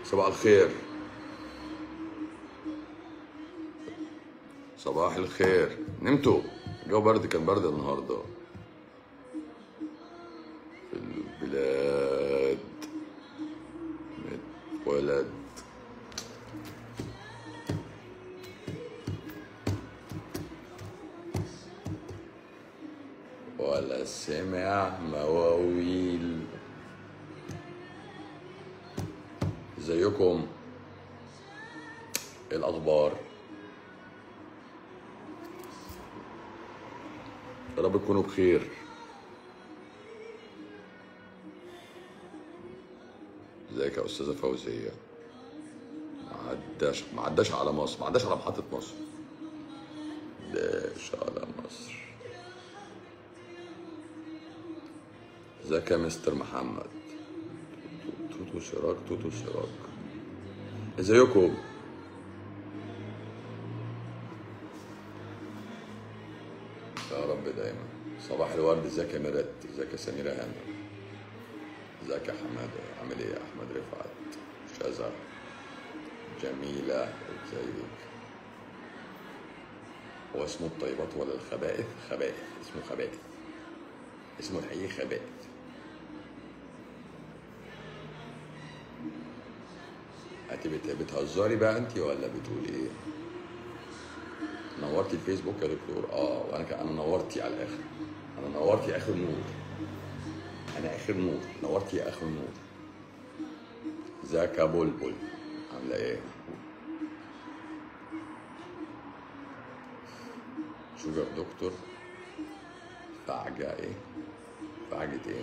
صباح الخير صباح الخير نمتوا الجو برد كان برد النهارده في البلاد ولد ولا سمع مواويل ازيكم ايه الاخبار يا رب تكونوا بخير ازيك يا استاذه فوزيه ما عداش ما عداش على مصر ما عداش على محطه مصر عداش على مصر ازيك يا مستر محمد توتو شراك توتو شراك ازيكم يا رب دايما صباح الورد ازيك يا ميرات ازيك يا سميرة هانم ازيك يا حمادة عامل ايه يا احمد رفعت شذا جميلة ازيك هو اسمه الطيبات ولا الخبائث خبائث اسمه خبائث اسمه الحقيقي خبائث انت بت- بتهزري بقى انت ولا بتقولي ايه نورتي الفيسبوك يا دكتور اه وانا كان انا نورتي على الاخر انا نورتي اخر نور انا اخر نور نورتي يا اخر نور ازيك يا بلبل عامله ايه شوجر دكتور فعجة ايه فعجة ايه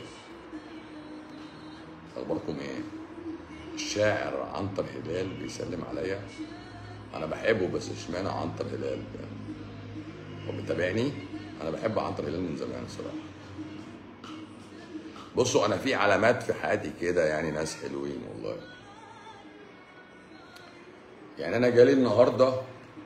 اخباركم ايه الشاعر عنتر هلال بيسلم عليا انا بحبه بس اشمعنى عنتر هلال يعني هو بتابعني انا بحب عنتر هلال من زمان صراحه بصوا انا في علامات في حياتي كده يعني ناس حلوين والله يعني انا جالي النهارده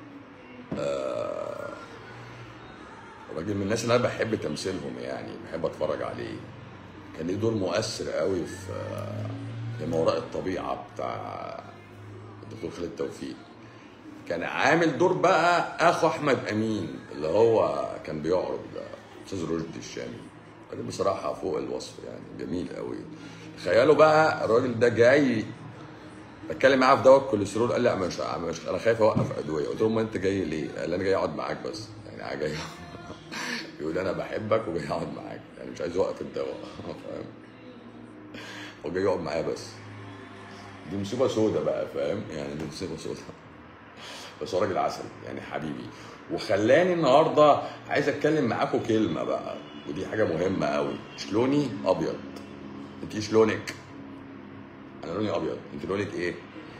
آه، راجل من الناس اللي انا بحب تمثيلهم يعني بحب اتفرج عليه كان ليه دور مؤثر قوي في آه، لما وراء الطبيعه بتاع الدكتور خالد توفيق كان عامل دور بقى اخو احمد امين اللي هو كان بيعرض ده استاذ رشدي الشامي راجل بصراحه فوق الوصف يعني جميل قوي تخيلوا بقى الراجل ده جاي بتكلم معاه في دواء الكوليسترول قال لي مش مش انا خايف اوقف ادويه قلت له ما انت جاي ليه؟ قال لي انا جاي اقعد معاك بس يعني جاي يقول لي انا بحبك وجاي اقعد معاك يعني مش عايز اوقف الدواء فاهم هو جاي يقعد معايا بس دي مصيبه سودة بقى فاهم يعني دي مصيبه سودة بس هو راجل عسل يعني حبيبي وخلاني النهارده عايز اتكلم معاكم كلمه بقى ودي حاجه مهمه قوي شلوني ابيض انت إيه شلونك انا لوني ابيض انت لونك ايه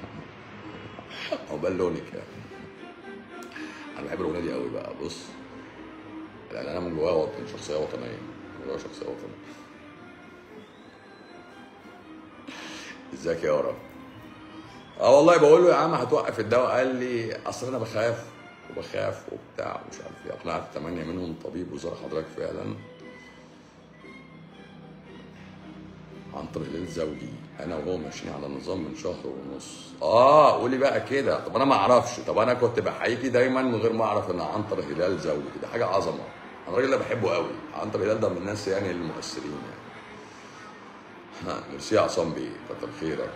عقبال لونك يعني انا بحب الاغنيه دي قوي بقى بص لان انا من جوايا وطن شخصيه وطنيه من جوايا شخصيه وطنيه ازيك يا ورا اه والله بقول له يا عم هتوقف الدواء قال لي اصل انا بخاف وبخاف وبتاع ومش عارف ايه اقنعت ثمانيه منهم طبيب وزار حضرتك فعلا عن طريق الليل زوجي انا وهو ماشيين على نظام من شهر ونص اه قولي بقى كده طب انا ما اعرفش طب انا كنت بحييكي دايما من غير ما اعرف ان عنتر هلال زوجي ده حاجه عظمه انا الراجل ده بحبه قوي عنتر هلال ده من الناس يعني المؤثرين يعني ها ميرسي يا عصام بيه كتر خيرك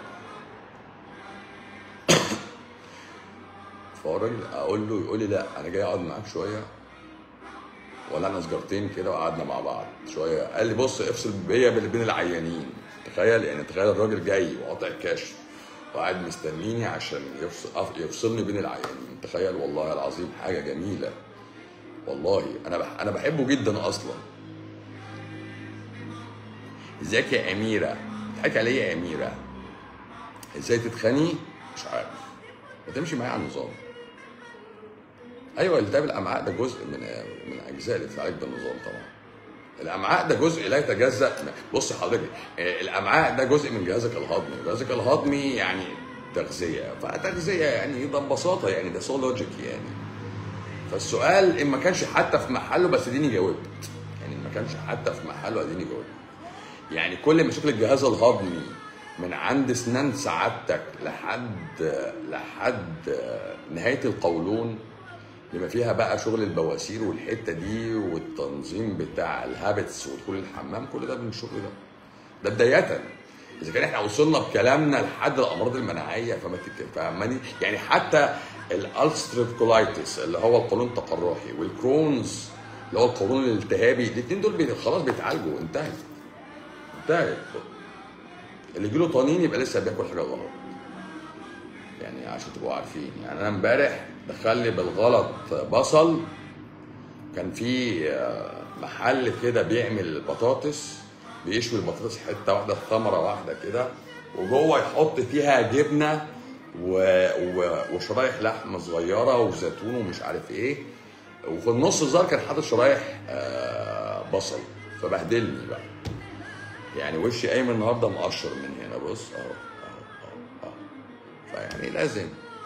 فهو الراجل اقول له يقول لي لا انا جاي اقعد معاك شويه ولعنا سجارتين كده وقعدنا مع بعض شويه قال لي بص افصل بيا بين بين العيانين تخيل يعني تخيل الراجل جاي وقاطع الكشف وقاعد مستنيني عشان يفصل أف- يفصلني بين العيانين تخيل والله العظيم حاجه جميله والله انا بح انا بحبه جدا اصلا ازيك يا اميره بتضحكي عليا يا اميره ازاي تتخني مش عارف وتمشي معايا على النظام ايوه التهاب الامعاء ده جزء من من اجزاء اللي بتتعالج بالنظام طبعا الامعاء ده جزء لا يتجزا من- بص حضرتك آه، الامعاء ده جزء من جهازك الهضمي جهازك الهضمي يعني تغذيه فتغذيه يعني ده ببساطه يعني ده سو لوجيك يعني فالسؤال ان ما كانش حتى في محله بس اديني جاوبت يعني ما كانش حتى في محله اديني جاوبت يعني كل مشاكل الجهاز الهضمي من عند اسنان سعادتك لحد لحد نهايه القولون بما فيها بقى شغل البواسير والحته دي والتنظيم بتاع الهابتس ودخول الحمام كل ده من الشغل ده ده بدايه اذا كان احنا وصلنا بكلامنا لحد الامراض المناعيه فما تك- فاهماني يعني حتى الالستريف كولايتس اللي هو القولون التقرحي والكرونز اللي هو القولون الالتهابي الاثنين دول بي- خلاص بيتعالجوا انتهت انتهت اللي يجيله طنين يبقى لسه بياكل حاجه غلط يعني عشان تبقوا عارفين يعني انا امبارح دخل لي بالغلط بصل كان في آه، محل كده بيعمل بطاطس بيشوي البطاطس حته واحده ثمره واحده كده وجوه يحط فيها جبنه و... و... وشرايح لحمه صغيره وزيتون ومش عارف ايه وفي النص الظاهر كان حاطط شرايح آه، بصل فبهدلني بقى يعني وشي قايم النهارده مقشر من هنا بص اهو اهو اهو اهو فيعني لازم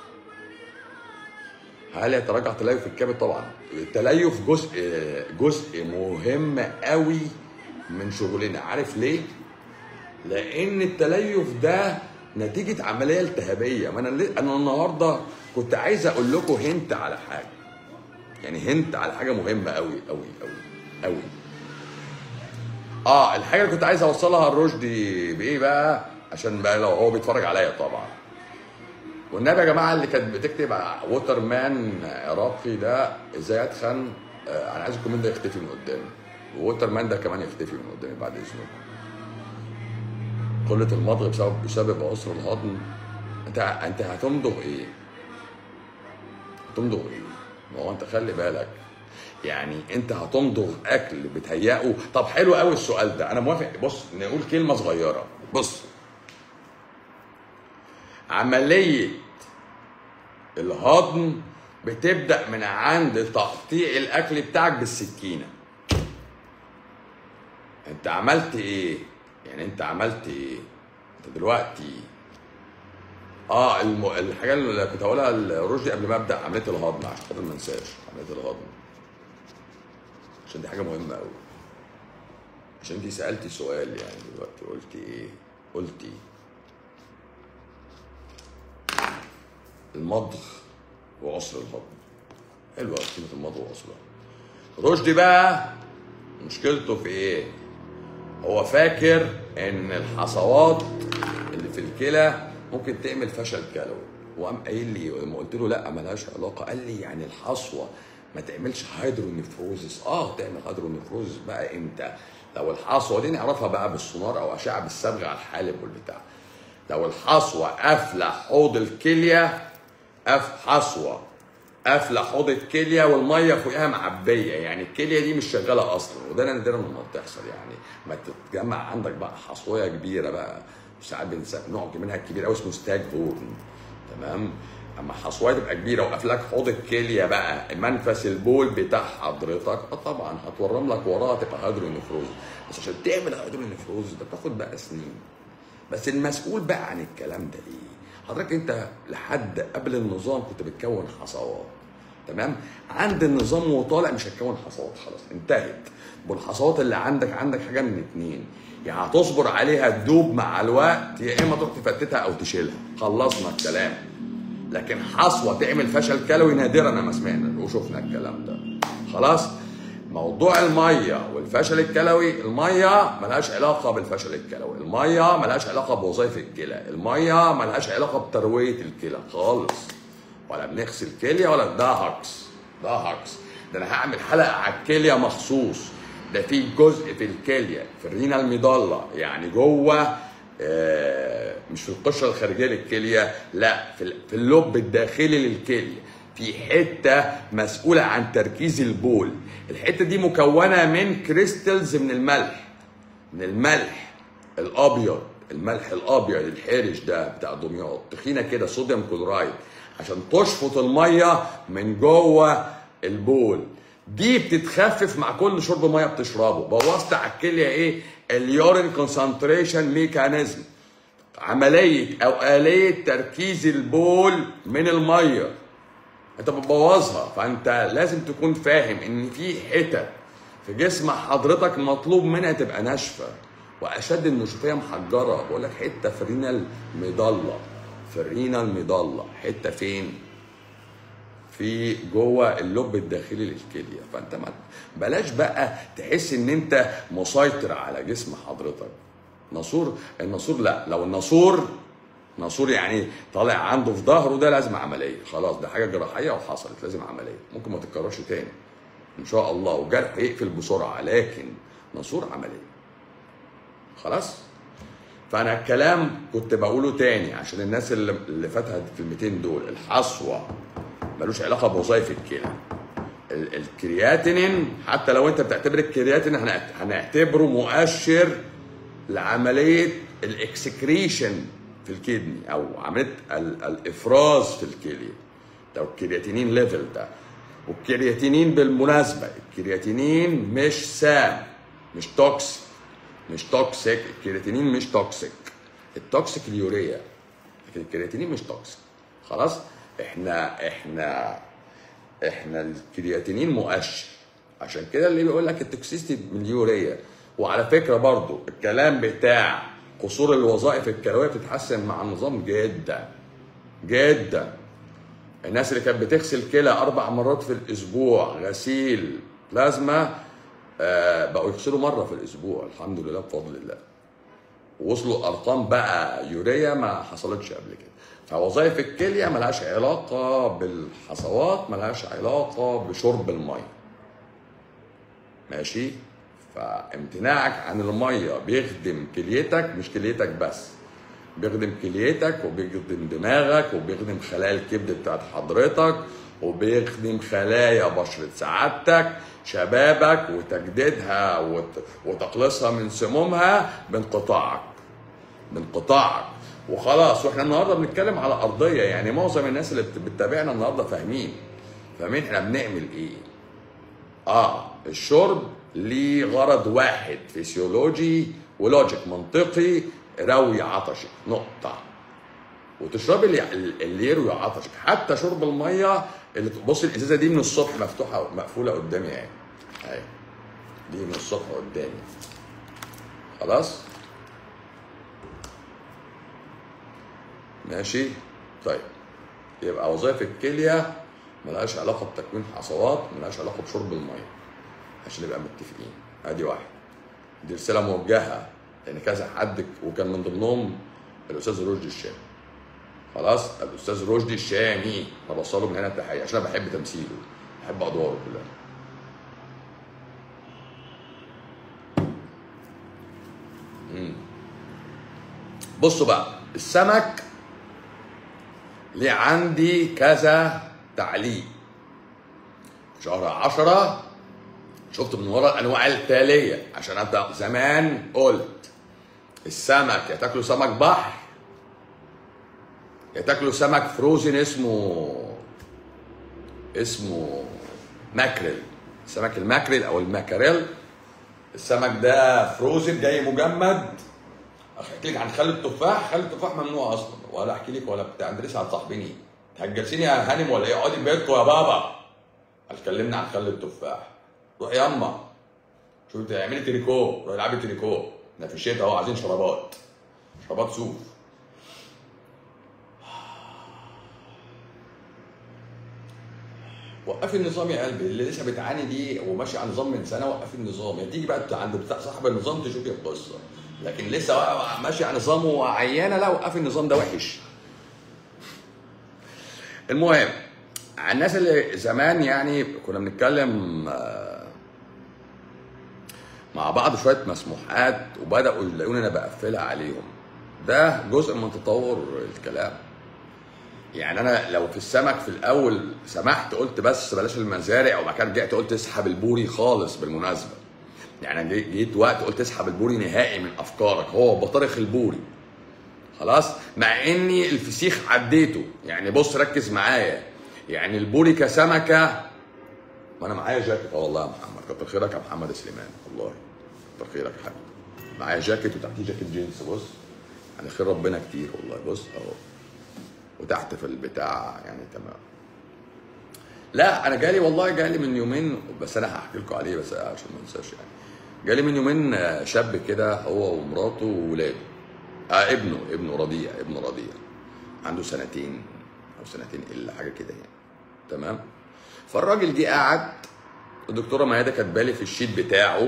هل يتراجع تليف في الكبد طبعا التليف جزء جزء مهم قوي من شغلنا عارف ليه لان التليف ده نتيجه عمليه التهابيه ما انا ليه- انا النهارده كنت عايز اقول لكم هنت على حاجه يعني هنت على حاجه مهمه قوي قوي قوي قوي اه الحاجه اللي كنت عايز اوصلها لرشدي بايه بقى عشان بقى لو هو بيتفرج عليا طبعا والنبي يا جماعه اللي كانت بتكتب ووتر مان عراقي ده ازاي اتخن آه انا عايز الكومنت ده يختفي من قدامي ووتر مان ده كمان يختفي من قدامي بعد اذنكم قلة المضغ بسبب بسبب عسر الهضم انت انت هتمضغ ايه؟ هتمضغ ايه؟ ما هو انت خلي بالك يعني انت هتمضغ اكل بتهيئه طب حلو قوي السؤال ده انا موافق بص نقول كلمه صغيره بص عمليه الهضم بتبدا من عند تقطيع الاكل بتاعك بالسكينه انت عملت ايه يعني انت عملت ايه انت دلوقتي اه الم... الحاجه اللي كنت هقولها لرشدي قبل ما ابدا عمليه الهضم عشان خاطر ما انساش عمليه الهضم عشان دي حاجه مهمه قوي عشان انت سالتي سؤال يعني دلوقتي قلتي ايه قلتي المضغ وعسر الهضم حلوه كلمه المضغ وعسر الهضم رشدي بقى مشكلته في ايه هو فاكر ان الحصوات اللي في الكلى ممكن تعمل فشل كلوي وقام قايل لي لما قلت له لا ملهاش علاقه قال لي يعني الحصوه ما تعملش هيدرونيفروزس اه تعمل هيدرونيفروزس بقى امتى لو الحصوه دي نعرفها بقى بالسونار او اشعه بالصبغه على الحالب والبتاع لو الحصوه قافله حوض الكليه قف حصوه قافله حوض الكليه والميه فوقها معبيه يعني الكليه دي مش شغاله اصلا وده نادرا لما بتحصل يعني ما تتجمع عندك بقى حصويه كبيره بقى ساعات بنسمي نوع منها الكبير قوي اسمه ستاج هورن تمام اما حصويه تبقى كبيره وقافلاك حوض الكليه بقى منفس البول بتاع حضرتك اه طبعا هتورم لك وراها تبقى هيدرونيفروز بس عشان تعمل هيدرونيفروز ده بتاخد بقى سنين بس المسؤول بقى عن الكلام ده ايه؟ حضرتك انت لحد قبل النظام كنت بتكون حصوات تمام؟ عند النظام وطالع مش هتكون حصوات خلاص انتهت والحصوات اللي عندك عندك حاجه من اتنين يا يعني هتصبر عليها تدوب مع الوقت يا اما تروح تفتتها او تشيلها خلصنا الكلام لكن حصوه تعمل فشل كلوي نادرا ما سمعنا وشفنا الكلام ده خلاص موضوع الميه والفشل الكلوي الميه ملهاش علاقه بالفشل الكلوي الميه ملهاش علاقه بوظائف الكلى الميه ملهاش علاقه بترويه الكلى خالص ولا بنغسل كليه ولا ده هكس ده هكس ده انا هعمل حلقه على الكليه مخصوص ده في جزء في الكليه في الرينال ميدالا يعني جوه آه مش في القشره الخارجيه للكليه لا في في اللب الداخلي للكليه في حته مسؤوله عن تركيز البول الحته دي مكونه من كريستلز من الملح من الملح الابيض الملح الابيض الحرش ده بتاع دمياط تخينه كده صوديوم كلورايد عشان تشفط الميه من جوه البول دي بتتخفف مع كل شرب ميه بتشربه بوظت على الكليه ايه اليورين كونسنتريشن ميكانيزم عمليه او اليه تركيز البول من الميه انت بتبوظها فانت لازم تكون فاهم ان في حتت في جسم حضرتك مطلوب منها تبقى ناشفه واشد النشوفيه محجره بقول لك حته في الرينال مضله في الرينال مضله حته فين في جوه اللب الداخلي للكليه فانت ما بلاش بقى تحس ان انت مسيطر على جسم حضرتك ناسور الناسور لا لو الناسور ناسور يعني طالع عنده في ظهره ده لازم عمليه خلاص ده حاجه جراحيه وحصلت لازم عمليه ممكن ما تتكررش تاني ان شاء الله وجرح يقفل بسرعه لكن ناسور عمليه خلاص فانا الكلام كنت بقوله تاني عشان الناس اللي اللي فاتها في الكلمتين دول الحصوه ملوش علاقه بوظائف الكلى ال- الكرياتينين حتى لو انت بتعتبر الكرياتين هنعت- هنعتبره مؤشر لعمليه الاكسكريشن في الكدني او عمليه ال- الافراز في الكليه لو الكرياتينين ليفل ده والكرياتينين بالمناسبه الكرياتينين مش سام مش توكسيك مش توكسيك الكرياتينين مش توكسيك التوكسيك اليوريا لكن الكرياتينين مش توكسيك خلاص احنا احنا احنا الكرياتينين مؤشر عشان كده اللي بيقول لك التوكسيستي من اليوريا وعلى فكره برضو الكلام بتاع قصور الوظائف الكلويه بتتحسن مع النظام جدا جدا الناس اللي كانت بتغسل كلى اربع مرات في الاسبوع غسيل بلازما آه بقوا يغسلوا مره في الاسبوع الحمد لله بفضل الله وصلوا ارقام بقى يوريا ما حصلتش قبل كده فوظائف الكليه ملهاش علاقه بالحصوات ملهاش علاقه بشرب الميه ماشي فامتناعك عن الميه بيخدم كليتك مش كليتك بس بيخدم كليتك وبيخدم دماغك وبيخدم خلايا الكبد بتاعت حضرتك وبيخدم خلايا بشرة سعادتك شبابك وتجديدها وت- وتقليصها من سمومها بانقطاعك بانقطاعك وخلاص واحنا النهارده بنتكلم على ارضيه يعني معظم الناس اللي بت- بتتابعنا النهارده فاهمين فاهمين احنا بنعمل ايه اه الشرب ليه غرض واحد فيسيولوجي ولوجيك منطقي روي عطشك نقطة وتشربي اللي, اللي يروي عطشك حتى شرب المية اللي بص الازازة دي من الصبح مفتوحة مقفولة قدامي اهي اهي دي من الصبح قدامي خلاص ماشي طيب يبقى وظائف الكليه ملهاش علاقه بتكوين حصوات ملهاش علاقه بشرب الميه عشان نبقى متفقين ادي واحد دي رساله موجهه لان كذا حد وكان من ضمنهم الاستاذ رشدي الشامي خلاص الاستاذ رشدي الشامي بوصله من هنا التحيه عشان انا بحب تمثيله بحب ادواره كلها مم. بصوا بقى السمك ليه عندي كذا تعليق شهر عشرة شفت من ورا الانواع التاليه عشان انت زمان قلت السمك يا تاكلوا سمك بحر يا تاكلوا سمك فروزن اسمه اسمه ماكريل سمك الماكريل او الماكريل السمك ده فروزن جاي مجمد احكي لك عن خل التفاح خل التفاح ممنوع اصلا ولا احكي لك ولا بتاع انت لسه هتصاحبيني تهجسيني يا هانم ولا ايه اقعدي في بيتكم يا بابا هتكلمنا عن خل التفاح روحي ياما شوفي تعملي تريكو روحي العبي تريكو احنا في الشتاء اهو عايزين شرابات شرابات صوف وقفي النظام يا قلبي اللي لسه بتعاني دي وماشي على نظام من سنه وقفي النظام يعني تيجي بقى عند بتاع صاحب النظام تشوفي القصه لكن لسه واقع- ماشي على نظام وعيانه لا وقفي النظام ده وحش المهم على الناس اللي زمان يعني كنا بنتكلم آه، مع بعض شويه مسموحات وبداوا يلاقوني انا بقفلها عليهم ده جزء من تطور الكلام يعني انا لو في السمك في الاول سمحت قلت بس بلاش المزارع وبعد كده رجعت قلت اسحب البوري خالص بالمناسبه يعني أنا جي- جيت وقت قلت اسحب البوري نهائي من افكارك هو بطارخ البوري خلاص مع اني الفسيخ عديته يعني بص ركز معايا يعني البوري كسمكه ما انا معايا جاكيت اه والله يا محمد كتر خيرك يا محمد سليمان والله كتر خيرك يا حبيبي معايا جاكيت وتحتيه جاكيت جينز بص يعني خير ربنا كتير والله بص اهو وتحت في البتاع يعني تمام لا انا جالي والله جالي من يومين بس انا هحكي لكم عليه بس عشان ما انساش يعني جالي من يومين آه، شاب كده هو ومراته وولاده آه ابنه ابنه رضيع ابنه رضيع عنده سنتين او سنتين الا حاجه كده يعني تمام فالراجل جه قعد الدكتوره ميادة كاتبه لي في الشيت بتاعه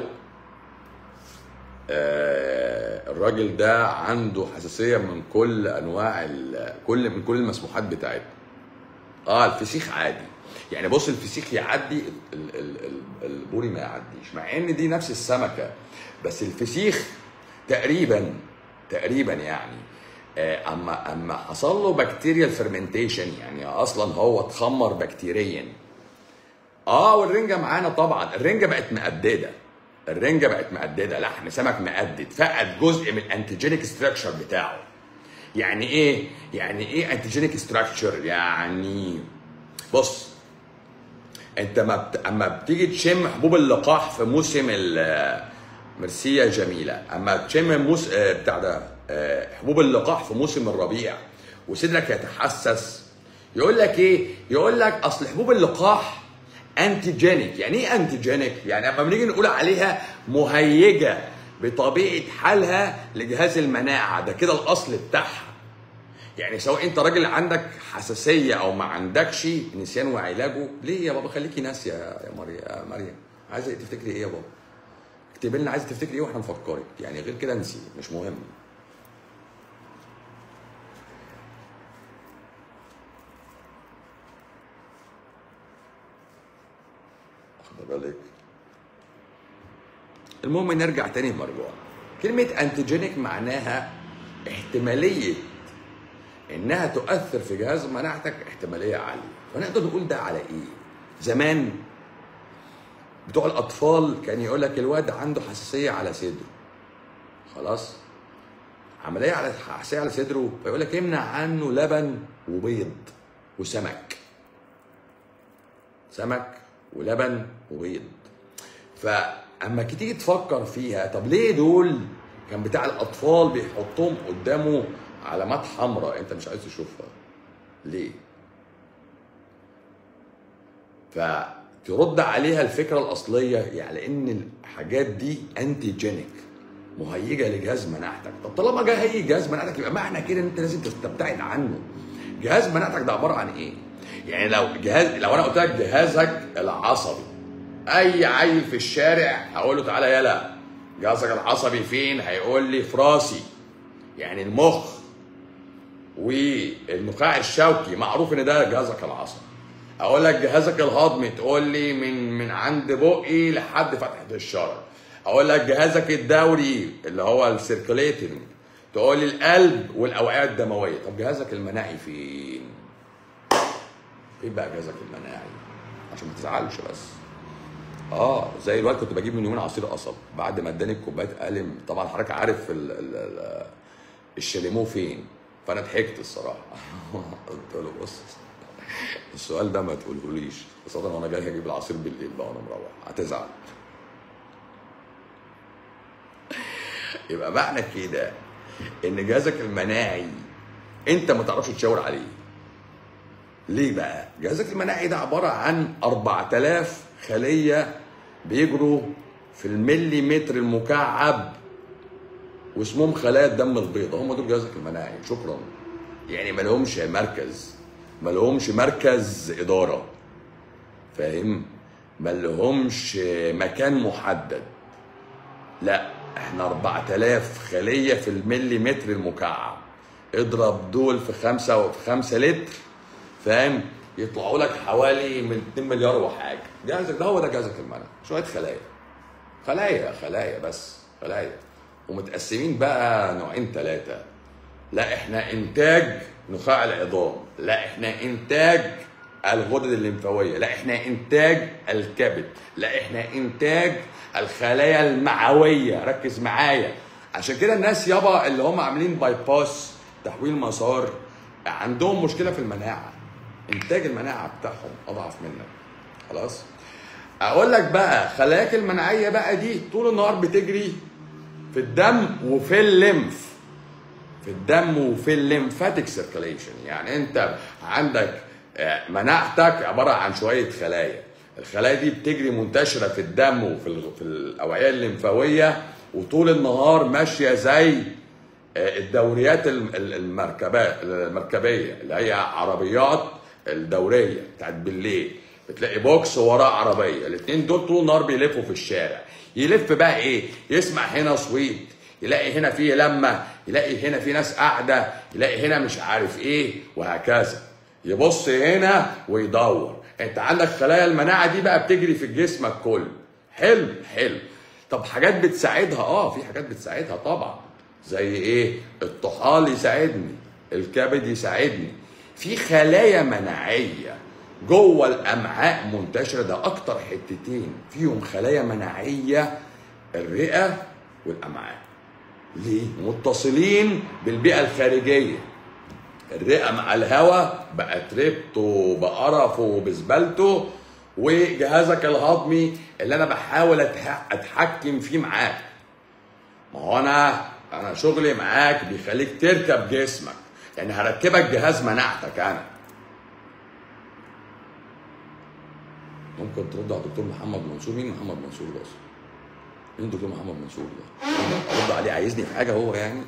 آه الراجل ده عنده حساسيه من كل انواع ال- كل من كل المسموحات بتاعتنا اه الفسيخ عادي يعني بص الفسيخ يعدي ال- ال- ال- البوري ما يعديش مع ان دي نفس السمكه بس الفسيخ تقريبا تقريبا يعني آه، اما اما حصل له بكتيريال فيرمنتيشن يعني اصلا هو اتخمر بكتيريا اه والرنجه معانا طبعا الرنجه بقت مقدده الرنجه بقت مقدده لحم سمك مقدد فقد جزء من الانتيجينيك ستراكشر بتاعه يعني ايه يعني ايه انتيجينيك ستراكشر يعني بص انت ما بت... اما بتيجي تشم حبوب اللقاح في موسم ال ميرسي يا جميله اما تشم موس... آه، بتاع ده آه، حبوب اللقاح في موسم الربيع وصدرك يتحسس يقول لك ايه يقول لك اصل حبوب اللقاح انتيجينيك يعني ايه انتيجينيك يعني اما بنيجي نقول عليها مهيجه بطبيعه حالها لجهاز المناعه ده كده الاصل بتاعها يعني سواء انت راجل عندك حساسيه او ما عندكش نسيان وعلاجه ليه يا بابا خليكي ناسيه يا مريم يا مريم عايزه تفتكري ايه يا بابا اكتبي لنا عايزه تفتكري ايه واحنا نفكرك يعني غير كده انسي مش مهم واخد بالك المهم نرجع تاني مرجوع كلمة انتيجينيك معناها احتمالية انها تؤثر في جهاز مناعتك احتمالية عالية فنقدر نقول ده على ايه زمان بتوع الاطفال كان يقول لك الواد عنده حساسية على صدره خلاص عملية على حساسية على صدره فيقول لك امنع عنه لبن وبيض وسمك سمك ولبن وبيض فاما تيجي تفكر فيها طب ليه دول كان بتاع الاطفال بيحطهم قدامه علامات حمراء انت مش عايز تشوفها ليه فترد عليها الفكره الاصليه يعني ان الحاجات دي انتيجينيك مهيجه لجهاز مناعتك طب طالما جه هي جهاز مناعتك يبقى معنى كده ان انت لازم تبتعد عنه جهاز مناعتك ده عباره عن ايه يعني لو جهاز لو انا قلت لك جهازك العصبي اي عيل في الشارع هقول له تعالى يلا جهازك العصبي فين هيقول لي في راسي يعني المخ والنخاع الشوكي معروف ان ده جهازك العصبي اقول لك جهازك الهضمي تقول لي من من عند بقي لحد فتحه الشرج اقول لك جهازك الدوري اللي هو السيركوليتنج تقول لي القلب والاوعيه الدمويه طب جهازك المناعي فين فين بقى جهازك المناعي عشان ما تزعلش بس اه زي الوقت كنت بجيب من يومين عصير قصب بعد ما اداني كوبايه قلم طبعا حضرتك عارف ال ال ال الشاليمو فين فانا ضحكت الصراحه قلت له بص السؤال ده ما تقولهوليش خاصة وانا جاي هجيب العصير بالليل بقى وانا مروح هتزعل يبقى معنى كده ان جهازك المناعي انت ما تعرفش تشاور عليه ليه بقى؟ جهازك المناعي ده عبارة عن 4000 خلية بيجروا في المليمتر المكعب واسمهم خلايا الدم البيضاء هم دول جهازك المناعي شكرا يعني ما لهمش مركز ما لهمش مركز إدارة فاهم؟ ما لهمش مكان محدد لا احنا 4000 خلية في المليمتر المكعب اضرب دول في خمسة في خمسة لتر فاهم يطلعوا لك حوالي من 2 مليار وحاجه جهازك ده هو ده جهازك المناعي شويه خلايا خلايا خلايا بس خلايا ومتقسمين بقى نوعين ثلاثه لا احنا انتاج نخاع العظام لا احنا انتاج الغدد الليمفاويه لا احنا انتاج الكبد لا احنا انتاج الخلايا المعويه ركز معايا عشان كده الناس يابا اللي هم عاملين باي باس تحويل مسار عندهم مشكله في المناعه انتاج المناعه بتاعهم اضعف منك خلاص اقول لك بقى خلاياك المناعيه بقى دي طول النهار بتجري في الدم وفي الليمف في الدم وفي الليمفاتيك سيركيليشن يعني انت عندك آه، مناعتك عباره عن شويه خلايا الخلايا دي بتجري منتشره في الدم وفي ال- في الاوعيه الليمفاويه وطول النهار ماشيه زي آه، الدوريات الم- ال- المركبات المركبيه اللي هي عربيات الدوريه بتاعت بالليل بتلاقي بوكس وراه عربيه الاثنين دول طول النهار بيلفوا في الشارع يلف بقى ايه يسمع هنا صويت يلاقي هنا في لمه يلاقي هنا في ناس قاعده يلاقي هنا مش عارف ايه وهكذا يبص هنا ويدور انت عندك خلايا المناعه دي بقى بتجري في جسمك كله حلو حلو طب حاجات بتساعدها اه في حاجات بتساعدها طبعا زي ايه الطحال يساعدني الكبد يساعدني في خلايا مناعيه جوه الامعاء منتشره ده اكتر حتتين فيهم خلايا مناعيه الرئه والامعاء ليه متصلين بالبيئه الخارجيه الرئه مع الهواء بأتربته بقرفه بزبالته وجهازك الهضمي اللي انا بحاول أتح- اتحكم فيه معاك ما هو انا انا شغلي معاك بيخليك تركب جسمك يعني هركبك جهاز مناعتك انا ممكن ترد على الدكتور محمد منصور مين محمد منصور ده اصلا؟ مين الدكتور محمد منصور ده؟ ارد عليه عايزني في حاجه هو يعني؟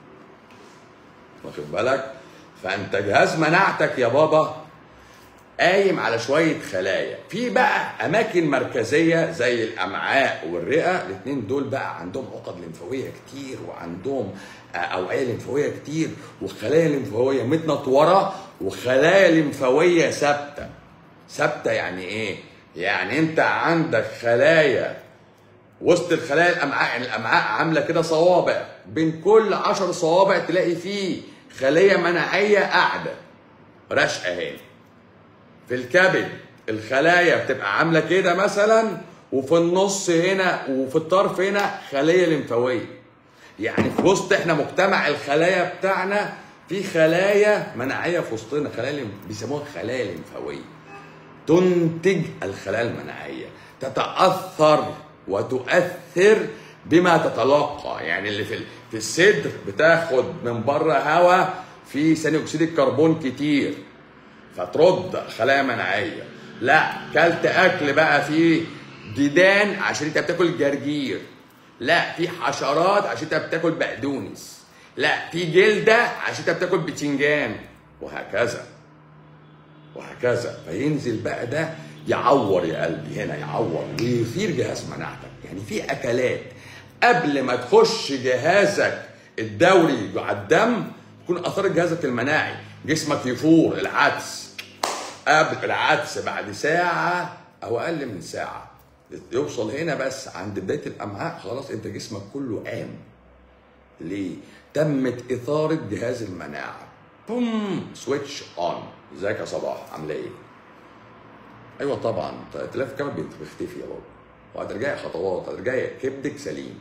واخد بالك؟ فانت جهاز مناعتك يا بابا قايم على شويه خلايا في بقى اماكن مركزيه زي الامعاء والرئه الاثنين دول بقى عندهم عقد لمفاويه كتير وعندهم آه، اوعيه لمفاويه كتير وخلايا لمفاويه متنطوره وخلايا لمفاويه ثابته ثابته يعني ايه يعني انت عندك خلايا وسط الخلايا الامعاء يعني الامعاء عامله كده صوابع بين كل عشر صوابع تلاقي فيه خليه مناعيه قاعده راشقه هنا في الكبد الخلايا بتبقى عامله كده مثلا وفي النص هنا وفي الطرف هنا خليه لمفاويه يعني في وسط احنا مجتمع الخلايا بتاعنا في خلايا مناعيه في وسطنا خلايا لم- بيسموها خلايا لمفاويه تنتج الخلايا المناعيه تتاثر وتؤثر بما تتلقى يعني اللي في ال- في الصدر بتاخد من بره هواء فيه ثاني اكسيد الكربون كتير فترد خلايا مناعيه لا كلت اكل بقى فيه ديدان عشان انت بتاكل جرجير لا في حشرات عشان انت بتاكل بقدونس لا في جلده عشان انت بتاكل بتنجان وهكذا وهكذا فينزل بقى ده يعور يا قلبي هنا يعور ويثير جهاز مناعتك يعني في اكلات قبل ما تخش جهازك الدوري على الدم تكون اثرت جهازك المناعي جسمك يفور العدس قبل العدس بعد ساعه او اقل من ساعه يوصل هنا بس عند بدايه الامعاء خلاص انت جسمك كله قام ليه؟ تمت إثارة جهاز المناعة بوم سويتش اون ازيك يا صباح عامله ايه؟ ايوه طبعا تلاقي في كامل بيختفي يا بابا وهترجعي خطوات هترجعي كبدك سليم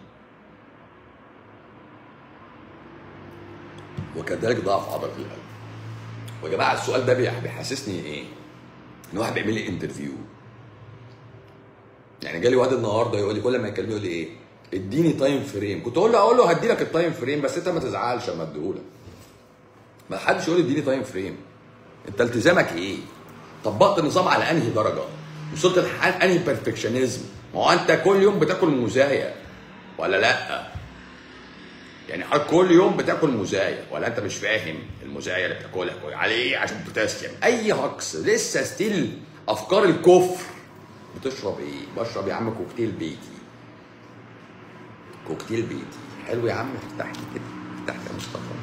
وكذلك ضعف عضله القلب ويا جماعه السؤال ده بيح- بيحسسني ايه؟ ان واحد بيعمل لي انترفيو يعني جالي واد النهارده يقول لي كل ما يكلمني يقول لي ايه؟ اديني تايم فريم كنت اقول له اقول له هدي لك التايم فريم بس انت ما تزعلش اما اديهولك ما حدش يقول لي اديني تايم فريم انت التزامك ايه؟ طبقت النظام على انهي درجه؟ وصلت لحال انهي بيرفكشنزم؟ ما هو انت كل يوم بتاكل مزايا ولا لا؟ يعني حضرتك كل يوم بتاكل مزايا ولا انت مش فاهم المزايا اللي بتاكلها كويس على ايه عشان بوتاسيوم اي هكس لسه ستيل افكار الكفر بتشرب ايه بشرب يا عم كوكتيل بيتي كوكتيل بيتي حلو يا عم افتح لي كده افتح لي يا مصطفى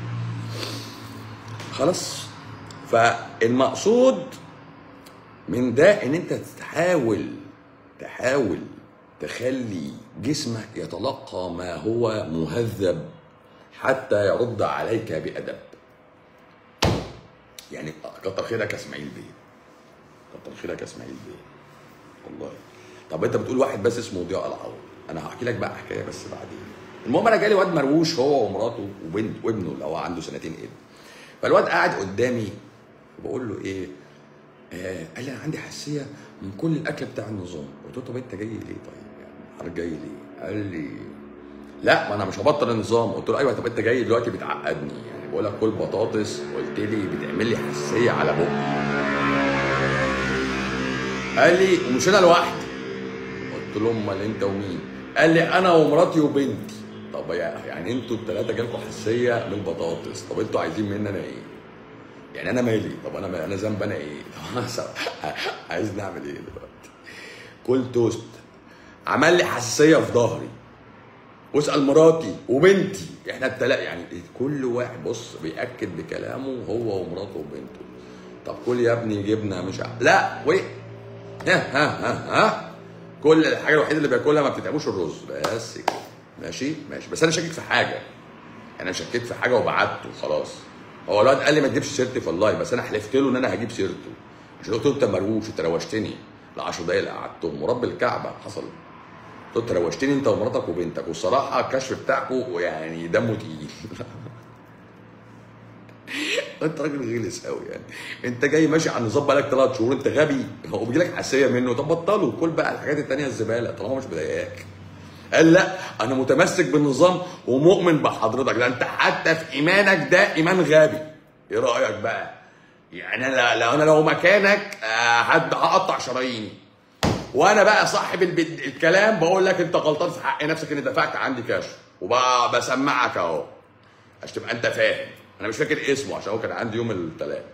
خلاص فالمقصود من ده ان انت تحاول تحاول تخلي جسمك يتلقى ما هو مهذب حتى يرد عليك بأدب يعني كتر خيرك يا اسماعيل بيه كتر خيرك يا اسماعيل بيه والله طب انت بتقول واحد بس اسمه ضياء العوض انا هحكي لك بقى حكايه بس بعدين المهم انا جالي واد مرووش هو ومراته وبنت وابنه اللي هو عنده سنتين ابن فالواد قاعد قدامي بقول له ايه آه قال لي انا عندي حساسيه من كل الاكل بتاع النظام قلت له طب انت جاي ليه طيب يعني حضرتك جاي ليه قال لي لا ما انا مش هبطل النظام قلت له ايوه طب انت جاي دلوقتي بتعقدني يعني بقول لك كل بطاطس قلت لي بتعمل لي حساسيه على بقي قال لي ومش انا لوحدي قلت له امال انت ومين قال لي انا ومراتي وبنتي طب يا- يعني انتوا الثلاثه جالكم حساسيه من البطاطس طب انتوا عايزين مني انا ايه يعني انا مالي طب انا انا ذنب انا ايه طب انا س- عايز نعمل ايه دلوقتي كل توست عمل لي حساسيه في ظهري واسال مراتي وبنتي احنا التلاته يعني كل واحد بص بياكد بكلامه هو ومراته وبنته طب كل يا ابني جبنه مش ع- لا وي ها ها ها ها كل الحاجه الوحيده اللي بياكلها ما بتتعبوش الرز بس كده ماشي ماشي بس انا شاكك في حاجه انا شكيت في حاجه وبعته خلاص هو الواد قال لي ما تجيبش سيرتي في اللايف بس انا حلفت له ان انا هجيب سيرته عشان قلت له انت مروش انت روشتني ال 10 دقايق اللي قعدتهم ورب الكعبه حصل قلت له انت روشتني انت ومراتك وبنتك والصراحه الكشف بتاعكم يعني دمه تقيل انت راجل غلس قوي يعني انت جاي ماشي على النظام بقالك ثلاث شهور انت غبي هو بيجي لك حساسيه منه طب بطله كل بقى الحاجات التانيه الزباله طالما مش مضايقاك قال لا انا متمسك بالنظام ومؤمن بحضرتك ده انت حتى في ايمانك ده ايمان غبي ايه رايك بقى يعني انا لو انا لو مكانك آه، هد- هقطع شراييني وانا بقى صاحب الب- الكلام بقول لك انت غلطان في حق نفسك ان دفعت عندي كشف وبقى بسمعك اهو عشان تبقى انت فاهم انا مش فاكر اسمه عشان هو كان عندي يوم الثلاث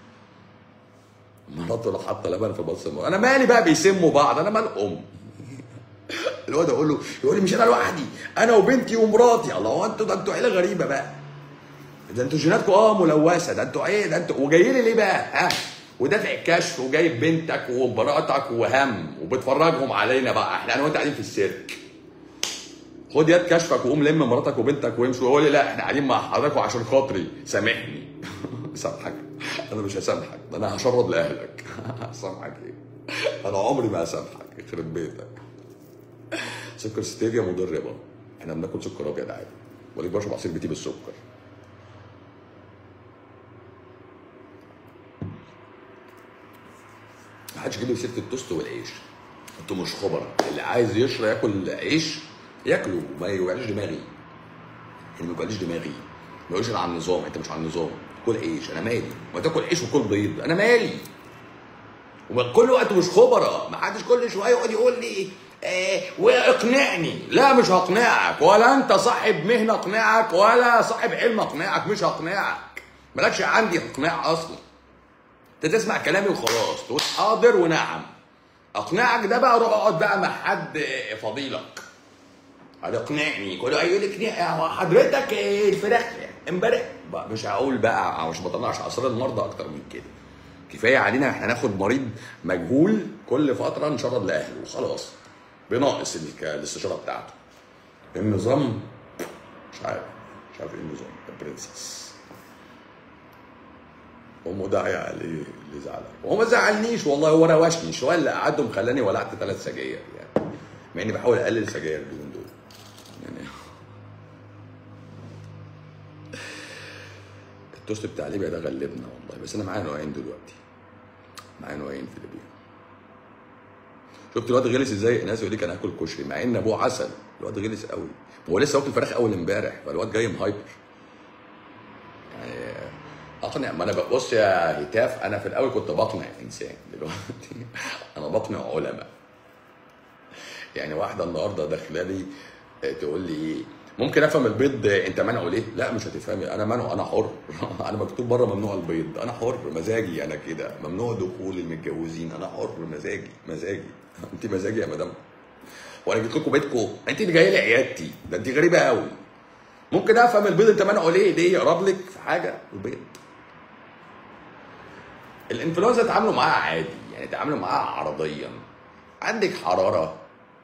مراته اللي حاطه لبن في بص انا مالي بقى بيسموا بعض انا مال ام الواد اقول له يقول لي مش انا لوحدي انا وبنتي ومراتي الله هو انتوا ده انتوا عيله غريبه بقى ده انتوا جيناتكم اه ملوثه ده انتوا ايه ده انتوا وجايين لي ليه بقى ها ودافع الكشف وجايب بنتك ومراتك وهم وبتفرجهم علينا بقى احنا انا وانت قاعدين في السيرك خد يد كشفك وقوم لم مراتك وبنتك وامشي ويقول لي لا احنا قاعدين مع حضرتك وعشان خاطري سامحني سامحك انا مش هسامحك ده انا هشرد لاهلك هسامحك ايه انا عمري ما هسامحك يخرب بيتك سكر ستيفيا مضر يابا احنا بناكل سكر ابيض عادي وليك بشرب عصير بيتي بالسكر ما حدش يجيب لي سيره التوست والعيش انتوا مش خبراء اللي عايز يشرب ياكل عيش ياكله وما يوجعليش دماغي اللي ما يوجعليش دماغي ما يقولش انا على النظام انت مش على النظام كل عيش انا مالي ما تاكل عيش وكل بيض انا مالي وكل وقت مش خبراء ما حدش كل شويه يقعد يقول لي آه واقنعني لا مش هقنعك ولا انت صاحب مهنه اقنعك ولا صاحب علم اقنعك مش هقنعك مالكش عندي اقناع اصلا انت تسمع كلامي وخلاص تقول حاضر ونعم اقنعك ده بقى روح اقعد بقى مع حد فضيلك هتقنعني كله هيقول لك يا حضرتك إيه الفراخ امبارح بقى مش هقول بقى مش بطلعش اسرار المرضى اكتر من كده كفايه علينا احنا ناخد مريض مجهول كل فتره نشرد لاهله وخلاص بناقص الك- الاستشاره بتاعته النظام مش عارف مش عارف ايه النظام البرنسس امه داعية عليه اللي زعلها وهو ما زعلنيش والله هو روشني شويه اللي قعدهم خلاني ولعت ثلاث سجاير يعني مع اني بحاول اقلل سجاير اليومين دول يعني التوست بتاع ليبيا ده غلبنا والله بس انا معايا نوعين دلوقتي معايا نوعين في ليبيا شفت الواد غلس ازاي الناس يقول لك انا هاكل كشري مع ان ابوه عسل الواد غلس قوي هو لسه واكل فراخ اول امبارح فالواد جاي مهايبر يعني اقنع ما انا ببص يا هتاف انا في الاول كنت بقنع انسان دلوقتي انا بقنع علماء يعني واحده النهارده داخله لي تقول لي ايه ممكن افهم البيض انت منعه ليه؟ لا مش هتفهمي انا منعه انا حر انا مكتوب بره ممنوع البيض انا حر مزاجي انا كده ممنوع دخول المتجوزين انا حر مزاجي مزاجي انت مزاجي يا مدام وانا جيت لكم بيتكم انت اللي جايه لي عيادتي ده انت غريبه قوي ممكن افهم البيض انت منعه ليه؟ ليه يقرب لك في حاجه البيض الانفلونزا تعاملوا معاها عادي يعني تعاملوا معاها عرضيا عندك حراره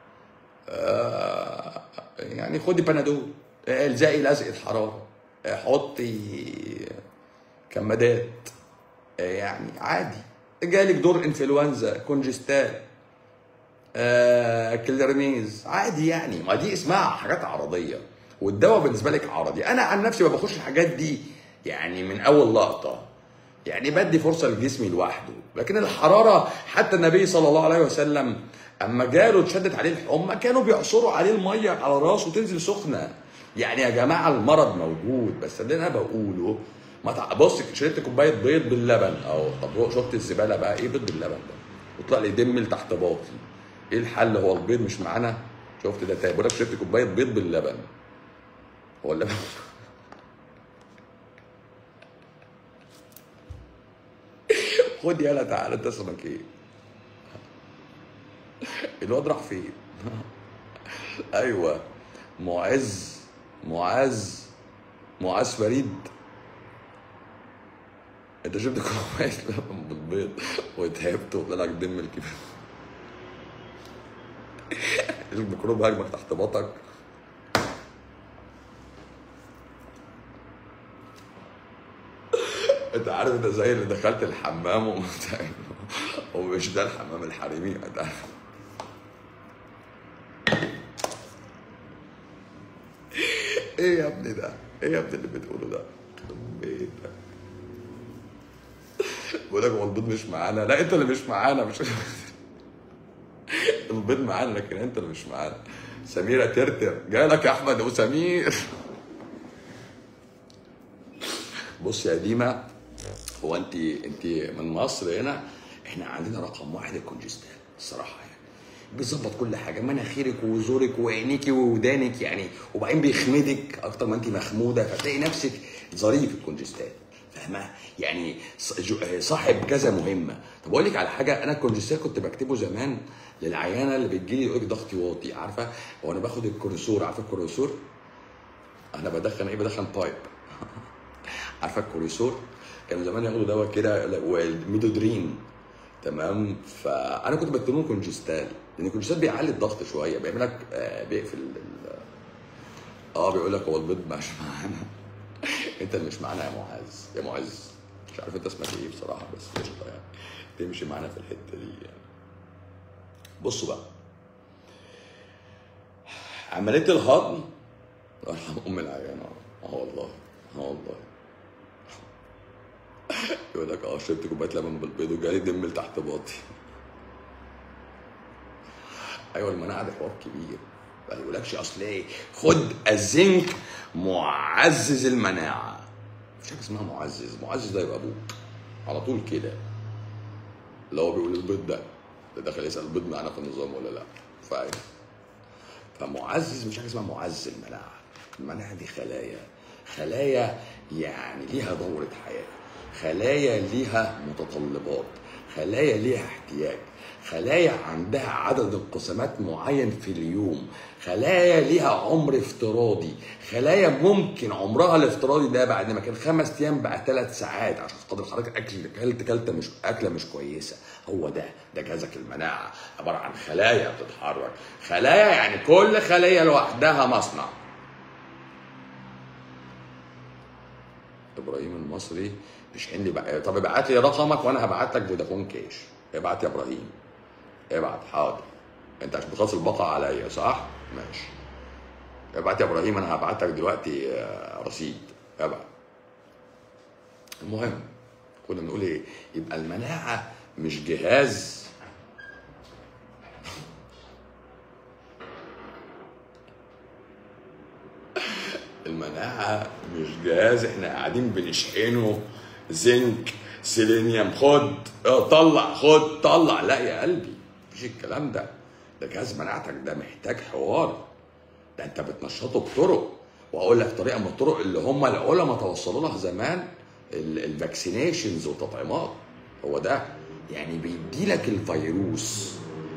آه يعني خدي بنادول آه، الزقي لزقه حراره آه، حطي كمادات آه، يعني عادي جالك دور انفلونزا كونجستال آه كليرنيز عادي يعني ما دي اسمها حاجات عرضيه والدواء بالنسبه لك عرضي انا عن نفسي ما باخدش الحاجات دي يعني من اول لقطه يعني بدي فرصه لجسمي لوحده لكن الحراره حتى النبي صلى الله عليه وسلم اما جاله اتشدت عليه الحمى كانوا بيعصروا عليه الميه على راسه تنزل سخنه يعني يا جماعه المرض موجود بس اللي انا بقوله ما تع... بص شربت كوبايه بيض باللبن اهو طب شفت الزباله بقى ايه بيض باللبن ده وطلع لي دم لتحت باطي ايه الحل هو البيض مش معانا شفت ده تاني بقول لك شربت كوبايه بيض باللبن هو اللبن خد يلا تعالى انت اسمك ايه الواد راح فين ايوه معز معز معاذ فريد انت شفت كوبايه لبن بالبيض وتعبت وطلع لك دم الكبير الميكروب هاجمك تحت باطك انت عارف انت زي اللي دخلت الحمام ومت- ومش ده الحمام الحريمي انت عارف ايه يا ابني ده؟ ايه يا ابني اللي بتقوله ده؟ يخرب بيتك بقول لك هو البيض مش معانا لا انت اللي مش معانا مش البيض معانا لكن انت اللي مش معانا سميرة ترتر جالك يا احمد وسمير بص يا ديما هو انت انت من مصر هنا احنا عندنا رقم واحد الكونجستان الصراحه يعني بيظبط كل حاجه مناخيرك وزورك وعينيك وودانك يعني وبعدين بيخمدك اكتر ما انت مخموده فتلاقي نفسك ظريف الكونجستان فاهمه يعني ص- جو- صاحب كذا مهمه طب اقول لك على حاجه انا الكونجستان كنت بكتبه زمان للعيانه اللي بتجيلي يقول لك ضغطي واطي عارفه وانا باخد الكورسور عارفه الكورسور انا بدخن ايه بدخن بايب عارفه الكوريسور كانوا زمان ياخدوا دواء كده والميدودرين تمام فانا كنت بكتب كونجستال لان الكونجستال بيعلي الضغط شويه بيعمل لك آه، بيقفل ال- اه بيقول لك هو البيض مش معانا انت اللي مش معانا يا معز يا معز مش عارف انت اسمك ايه بصراحه بس قشطه يعني تمشي معانا في الحته دي يعني بصوا بقى عمليه الهضم الله يرحم ام العيان اه والله اه والله يقول لك اه شربت كوبايه لبن بالبيض وجالي دم لتحت باطي ايوه المناعه ده حوار كبير ما يقولكش اصل ايه خد الزنك معزز المناعه مفيش حاجه اسمها معزز معزز ده يبقى ابوك على طول كده اللي هو بيقول البيض ده ده داخل يسال البيض معانا في النظام ولا لا فاهم فمعزز مش حاجه اسمها معزز المناعه المناعه دي خلايا خلايا يعني ليها دورة حياة خلايا ليها متطلبات خلايا ليها احتياج خلايا عندها عدد انقسامات معين في اليوم خلايا ليها عمر افتراضي خلايا ممكن عمرها الافتراضي ده بعد ما كان خمس ايام بقى ثلاث ساعات عشان خاطر حضرتك اكل اكلت كلته مش اكله مش كويسه هو ده ده جهازك المناعه عباره عن خلايا بتتحرك خلايا يعني كل خليه لوحدها مصنع ابراهيم المصري بيشحن لي بقى طب ابعت لي رقمك وانا هبعت لك فودافون كاش ابعت يا ابراهيم ابعت حاضر انت عشان بتخلص الباقه عليا صح ماشي ابعت يا ابراهيم انا هبعت لك دلوقتي آه، رصيد ابعت المهم كنا بنقول ايه يبقى المناعه مش جهاز المناعة مش جهاز احنا قاعدين بنشحنه زنك سيلينيوم خد اه، طلع خد طلع لا يا قلبي مفيش الكلام ده ده جهاز مناعتك ده محتاج حوار ده انت بتنشطه بطرق واقول لك طريقه من الطرق اللي هم العلماء توصلوا لها زمان الفاكسينيشنز والتطعيمات هو ده يعني بيدي لك الفيروس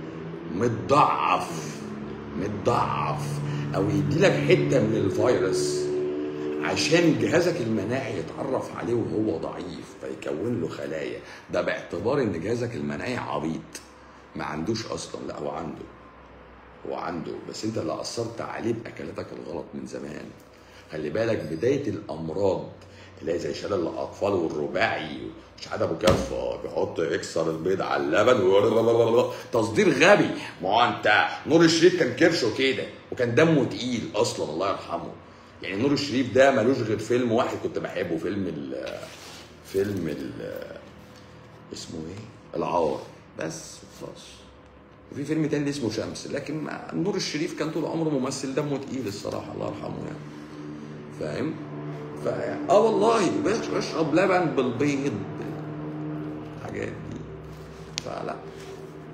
متضعف متضعف او يدي لك حته من الفيروس عشان جهازك المناعي يتعرف عليه وهو ضعيف فيكون له خلايا ده باعتبار ان جهازك المناعي عبيط ما عندوش اصلا لا هو عنده هو عنده بس انت اللي اثرت عليه باكلاتك الغلط من زمان خلي بالك بدايه الامراض اللي هي زي شلل الاطفال والرباعي مش عاد ابو كفه بيحط يكسر البيض على اللبن و- تصدير غبي ما هو انت نور الشريف كان كرشه كده وكان دمه تقيل اصلا الله يرحمه يعني نور الشريف ده ملوش غير فيلم واحد كنت بحبه فيلم ال فيلم ال اسمه ايه؟ العار بس خلاص وفي فيلم تاني اسمه شمس لكن مع نور الشريف كان طول عمره ممثل دمه تقيل الصراحه الله يرحمه يعني فاهم؟ ف اه والله باش اشرب لبن بالبيض الحاجات دي فلا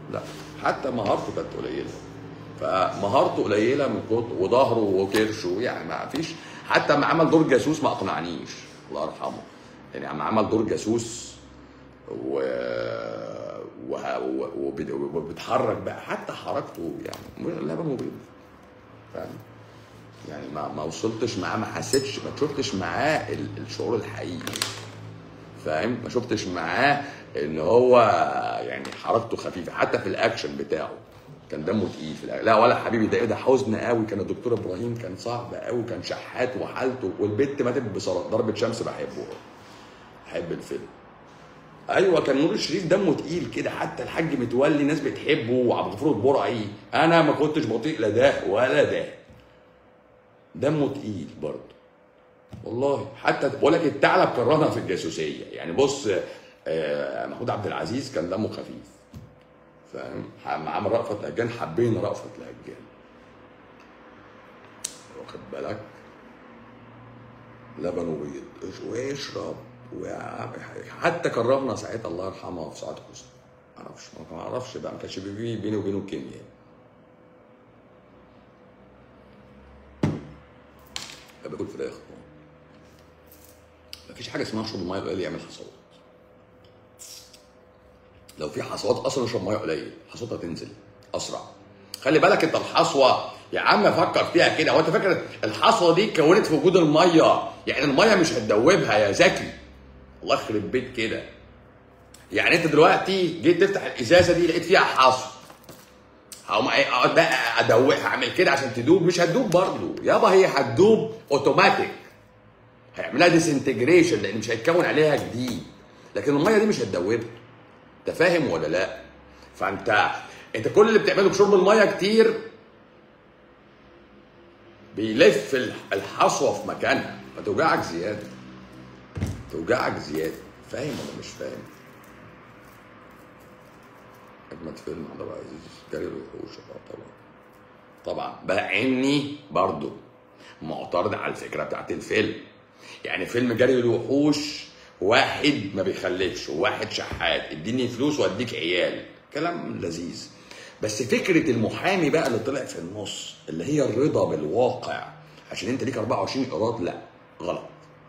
لا حتى مهارته كانت قليله فمهارته قليله من كتر وظهره وكرشه يعني ما فيش حتى لما عمل دور جاسوس ما اقنعنيش الله يرحمه يعني لما عمل دور جاسوس و وه- و- وبت- وبيتحرك بقى حتى حركته يعني لبن وبيض فاهم يعني ما ما وصلتش معاه ما حسيتش ما شفتش معاه ال- الشعور الحقيقي فاهم ما شفتش معاه ان هو يعني حركته خفيفه حتى في الاكشن بتاعه كان دمه تقيل في الأكشن. لا ولا حبيبي ده إيه ده حزن قوي كان الدكتور ابراهيم كان صعب قوي كان شحات وحالته والبت ماتت بصراحه ضربه شمس بحبه بحب الفيلم ايوه كان نور الشريف دمه تقيل كده حتى الحاج متولي ناس بتحبه وعبد الغفور البرعي انا ما كنتش بطيء لا ده ولا ده دمه تقيل برضه والله حتى بقول لك الثعلب كرهنا في الجاسوسيه يعني بص آه، محمود عبد العزيز كان دمه خفيف فاهم مع عمرو رأفت لهجان حبينا رأفت لهجان واخد بالك لبن وبيض اش- واشرب ويع- حتى كرهنا ساعتها الله يرحمها في سعاد حسني ما اعرفش ما اعرفش بقى ما كانش بي- بيني وبينه كيمياء باكل فراخ مفيش حاجه اسمها اشرب الميه القليل يعمل حصوات لو في حصوات اصلا اشرب ميه قليل حصوتها تنزل اسرع خلي بالك انت الحصوه يا عم فكر فيها كده هو انت فاكر الحصوه دي اتكونت في وجود الميه يعني الميه مش هتدوبها يا ذكي الله يخرب بيت كده يعني انت دلوقتي جيت تفتح الازازه دي لقيت فيها حصو هقوم ايه اقعد بقى ادوقها اعمل كده عشان تدوب مش هتدوب برضه يابا هي هتدوب اوتوماتيك هيعملها ديسنتجريشن لان مش هيتكون عليها جديد لكن الميه دي مش هتدوبها انت فاهم ولا لا فانت انت كل اللي بتعمله بشرب الميه كتير بيلف الح- الحصوه في مكانها فتوجعك زياده توجعك زياده فاهم ولا مش فاهم اجمد فيلم عبد العزيز جري الوحوش آه طبعا طبعا بقى اني برضو معترض على الفكره بتاعت الفيلم يعني فيلم جري الوحوش واحد ما بيخلفش وواحد شحات اديني فلوس واديك عيال كلام لذيذ بس فكره المحامي بقى اللي طلع في النص اللي هي الرضا بالواقع عشان انت ليك 24 ايراد لا غلط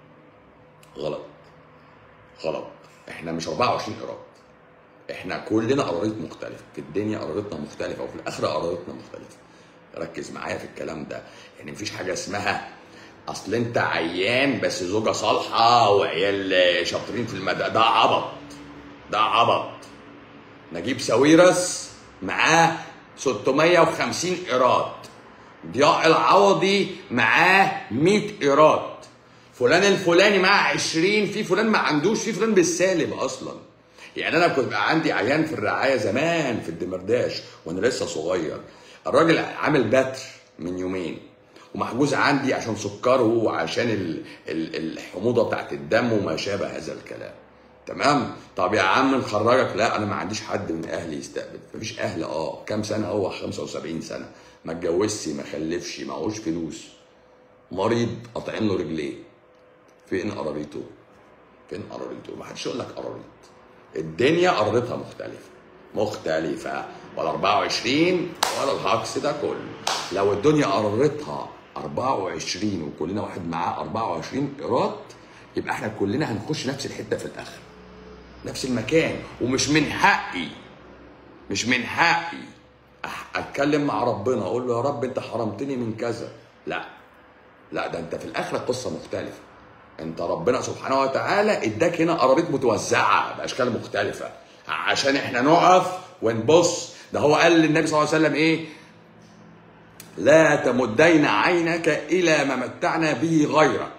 غلط غلط احنا مش 24 ايراد احنا كلنا قرارات مختلفه في الدنيا قراراتنا مختلفه وفي الاخره قراراتنا مختلفه ركز معايا في الكلام ده يعني مفيش حاجه اسمها اصل انت عيان بس زوجه صالحه وعيال شاطرين في المدى ده عبط ده عبط نجيب ساويرس معاه 650 ايراد ضياء العوضي معاه 100 ايراد فلان الفلاني معاه 20 في فلان ما عندوش في فلان بالسالب اصلا يعني انا كنت بقى عندي عيان في الرعايه زمان في الدمرداش وانا لسه صغير الراجل عامل بتر من يومين ومحجوز عندي عشان سكره وعشان ال- ال- الحموضه بتاعت الدم وما شابه هذا الكلام تمام طب يا عم نخرجك لا انا ما عنديش حد من اهلي يستقبل مفيش اهل اه كام سنه هو 75 سنه ما اتجوزش ما خلفش معهوش فلوس مريض قاطعين له رجليه فين قراريته فين قراريته ما حدش يقول لك قراريط الدنيا قرارتها مختلفه مختلفه ولا 24 ولا الهكس ده كله لو الدنيا قررتها 24 وكلنا واحد معاه 24 ايراد يبقى احنا كلنا هنخش نفس الحته في الاخر نفس المكان ومش من حقي مش من حقي أح- اتكلم مع ربنا اقول له يا رب انت حرمتني من كذا لا لا ده انت في الاخره قصه مختلفه انت ربنا سبحانه وتعالى اداك هنا قرارات متوزعه باشكال مختلفه عشان احنا نقف ونبص ده هو قال للنبي صلى الله عليه وسلم ايه لا تمدين عينك الى ما متعنا به غيرك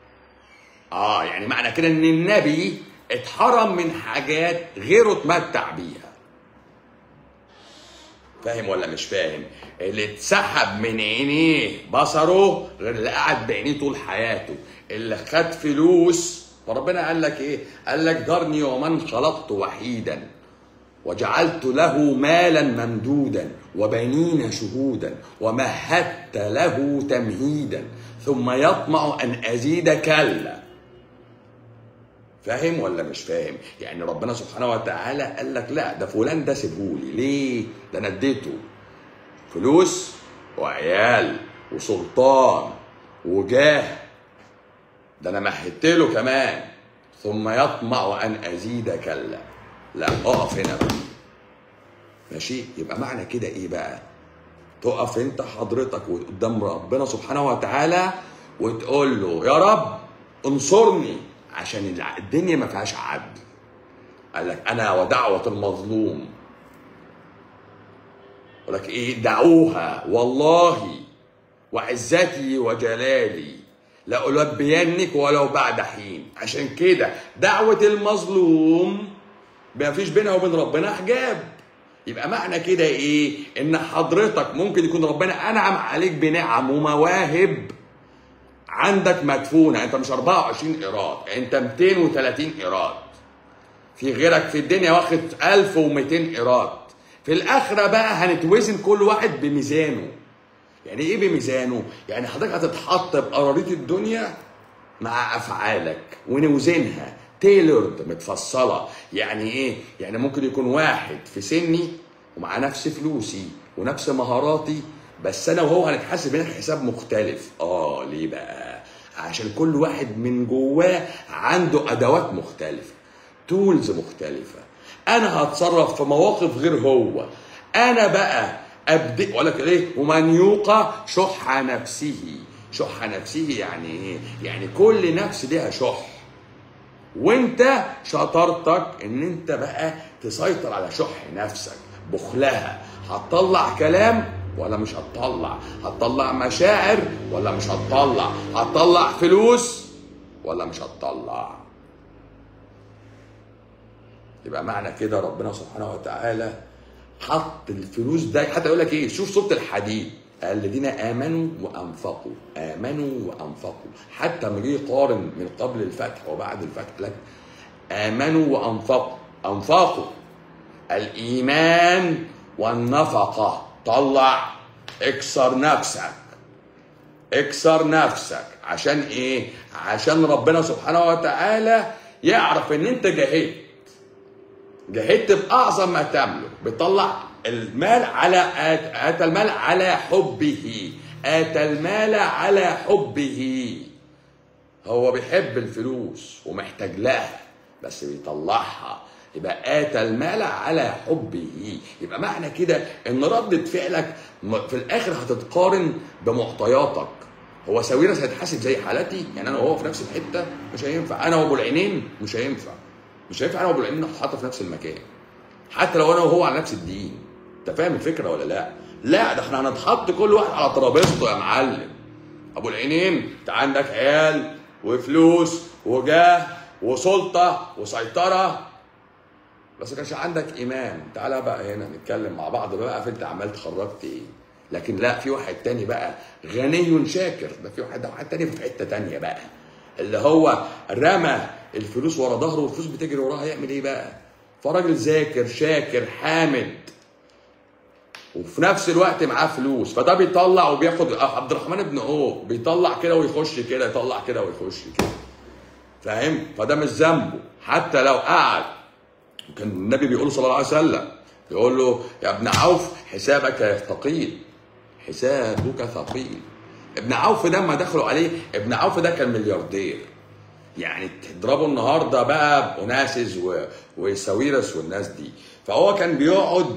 اه يعني معنى كده ان النبي اتحرم من حاجات غيره اتمتع بيها فاهم ولا مش فاهم اللي اتسحب من عينيه بصره غير اللي قعد بعينيه طول حياته اللي خد فلوس وربنا قال لك ايه قال لك ذرني ومن خلقت وحيدا وجعلت له مالا ممدودا وبنين شهودا ومهدت له تمهيدا ثم يطمع ان ازيد كلا فاهم ولا مش فاهم يعني ربنا سبحانه وتعالى قال لك لا ده فلان ده سيبهولي ليه ده انا اديته فلوس وعيال وسلطان وجاه ده انا مهدت له كمان ثم يطمع ان ازيد كلا لا اقف هنا بقى ماشي يبقى معنى كده ايه بقى تقف انت حضرتك قدام ربنا سبحانه وتعالى وتقول له يا رب انصرني عشان الع- الدنيا ما فيهاش عدل قال لك انا ودعوه المظلوم يقول لك ايه دعوها والله وعزتي وجلالي لألبينك ولو بعد حين عشان كده دعوة المظلوم ما فيش بينها وبين ربنا حجاب يبقى معنى كده ايه ان حضرتك ممكن يكون ربنا انعم عليك بنعم ومواهب عندك مدفونه انت مش 24 ايراد انت 230 ايراد في غيرك في الدنيا واخد 1200 ايراد في الاخره بقى هنتوزن كل واحد بميزانه يعني ايه بميزانه يعني حضرتك هتتحط بقراريط الدنيا مع افعالك ونوزنها تيلورد متفصله يعني ايه يعني ممكن يكون واحد في سني ومع نفس فلوسي ونفس مهاراتي بس انا وهو هنتحاسب هناك حساب مختلف اه ليه بقى عشان كل واحد من جواه عنده ادوات مختلفه تولز مختلفه انا هتصرف في مواقف غير هو انا بقى ابدا اقول لك ايه ومن يوقى شح نفسه شح نفسه يعني ايه يعني كل نفس ليها شح وانت شطارتك ان انت بقى تسيطر على شح نفسك بخلها هتطلع كلام ولا مش هتطلع هتطلع مشاعر ولا مش هتطلع هتطلع فلوس ولا مش هتطلع يبقى معنى كده ربنا سبحانه وتعالى حط الفلوس ده حتى يقول لك ايه شوف سوره الحديد الذين امنوا وانفقوا امنوا وانفقوا حتى لما جه يقارن من قبل الفتح وبعد الفتح لك امنوا وانفقوا انفقوا الايمان والنفقه طلع اكسر نفسك اكسر نفسك عشان ايه عشان ربنا سبحانه وتعالى يعرف ان انت جاهدت جاهدت باعظم ما تملك بتطلع المال على آت- اتى المال على حبه اتى المال على حبه هو بيحب الفلوس ومحتاج لها بس بيطلعها يبقى اتى المال على حبه يبقى معنى كده ان ردة فعلك م- في الاخر هتتقارن بمعطياتك هو ساويرس هيتحاسب زي حالتي يعني انا وهو في نفس الحته مش هينفع انا وابو العينين مش هينفع مش هينفع انا وابو العينين نتحط في نفس المكان حتى لو انا وهو على نفس الدين انت فاهم الفكره ولا لا لا ده احنا هنتحط كل واحد على ترابيزته يا معلم ابو العينين انت عندك عيال وفلوس وجاه وسلطه وسيطره بس ما كانش عندك ايمان تعالى بقى هنا نتكلم مع بعض بقى في انت عملت خرجت ايه لكن لا في واحد تاني بقى غني شاكر ده في واحد واحد تاني في حته تانيه بقى اللي هو رمى الفلوس ورا ظهره والفلوس بتجري وراه هيعمل ايه بقى فراجل ذاكر شاكر حامد وفي نفس الوقت معاه فلوس فده بيطلع وبياخد عبد الرحمن بن عوف بيطلع كده ويخش كده يطلع كده ويخش كده فاهم فده مش ذنبه حتى لو قعد كان النبي بيقول صلى الله عليه وسلم يقول له يا ابن عوف حسابك ثقيل حسابك ثقيل ابن عوف ده لما دخلوا عليه ابن عوف ده كان ملياردير يعني تضربوا النهارده بقى اوناسيس و... وساويرس والناس دي فهو كان بيقعد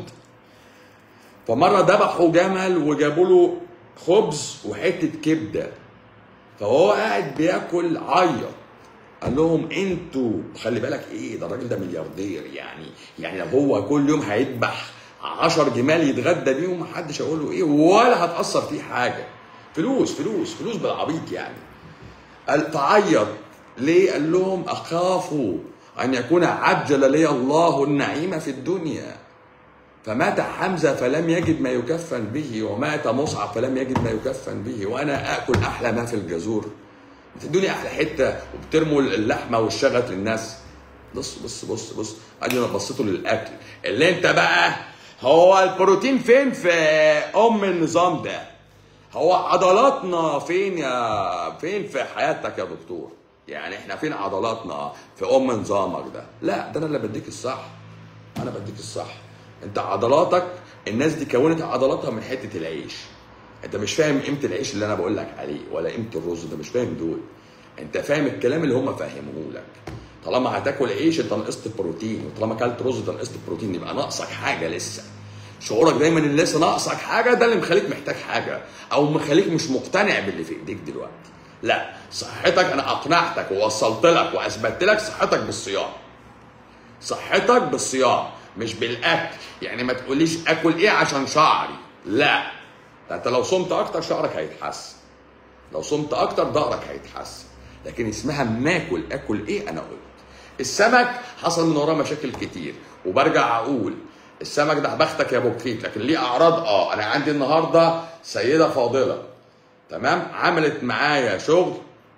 فمره ذبحوا جمل وجابوا له خبز وحته كبده فهو قاعد بياكل عيط قال لهم انتوا خلي بالك ايه ده الراجل ده ملياردير يعني يعني لو هو كل يوم هيذبح 10 جمال يتغدى بيهم محدش هيقول له ايه ولا هتاثر فيه حاجه فلوس فلوس فلوس بالعبيط يعني قال تعيط ليه قال لهم اخاف ان يكون عجل لي الله النعيم في الدنيا فمات حمزه فلم يجد ما يكفن به ومات مصعب فلم يجد ما يكفن به وانا اكل احلى ما في الجزور بتدوني احلى حته وبترموا اللحمه والشغف للناس بص بص بص بص ادي انا بصيته للاكل اللي انت بقى هو البروتين فين في ام النظام ده هو عضلاتنا فين يا فين في حياتك يا دكتور يعني احنا فين عضلاتنا في ام نظامك ده لا ده انا اللي بديك الصح انا بديك الصح انت عضلاتك الناس دي كونت عضلاتها من حته العيش انت مش فاهم قيمه العيش اللي انا بقول لك عليه ولا قيمه الرز انت مش فاهم دول انت فاهم الكلام اللي هم فاهموه لك طالما هتاكل عيش انت نقصت بروتين وطالما اكلت رز انت نقصت بروتين يبقى ناقصك حاجه لسه شعورك دايما ان لسه ناقصك حاجه ده اللي مخليك محتاج حاجه او مخليك مش مقتنع باللي في ايديك دلوقتي لا صحتك انا اقنعتك ووصلت لك واثبتت لك صحتك بالصيام صحتك بالصيام مش بالاكل يعني ما تقوليش اكل ايه عشان شعري لا ده انت لو صمت اكتر شعرك هيتحسن لو صمت اكتر ظهرك هيتحسن لكن اسمها ماكل اكل ايه انا قلت السمك حصل من وراه مشاكل كتير وبرجع اقول السمك ده بختك يا ابو بخيت لكن ليه اعراض اه انا عندي النهارده سيده فاضله تمام عملت معايا شغل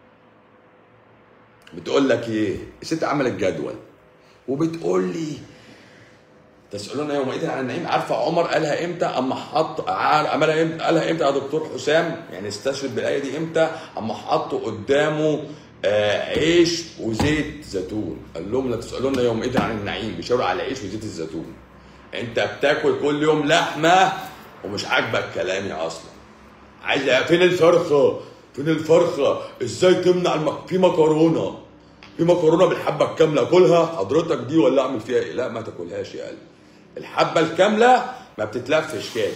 بتقول لك ايه الست عملت جدول وبتقول لي تسالون يوم اذن عن النعيم عارفه عمر قالها امتى اما حط عملها امتى قالها امتى يا دكتور حسام يعني استشهد بالايه دي امتى اما حطوا قدامه آه عيش وزيت زيتون قال لهم لا تسالون يوم اذن عن النعيم بيشاوروا على عيش وزيت الزيتون انت بتاكل كل يوم لحمه ومش عاجبك كلامي اصلا عايز فين الفرخه فين الفرخه ازاي تمنع المك... في مكرونه في مكرونه بالحبه الكامله كلها حضرتك دي ولا اعمل فيها ايه لا ما تاكلهاش يا قلبي الحبه الكامله ما بتتلفش كده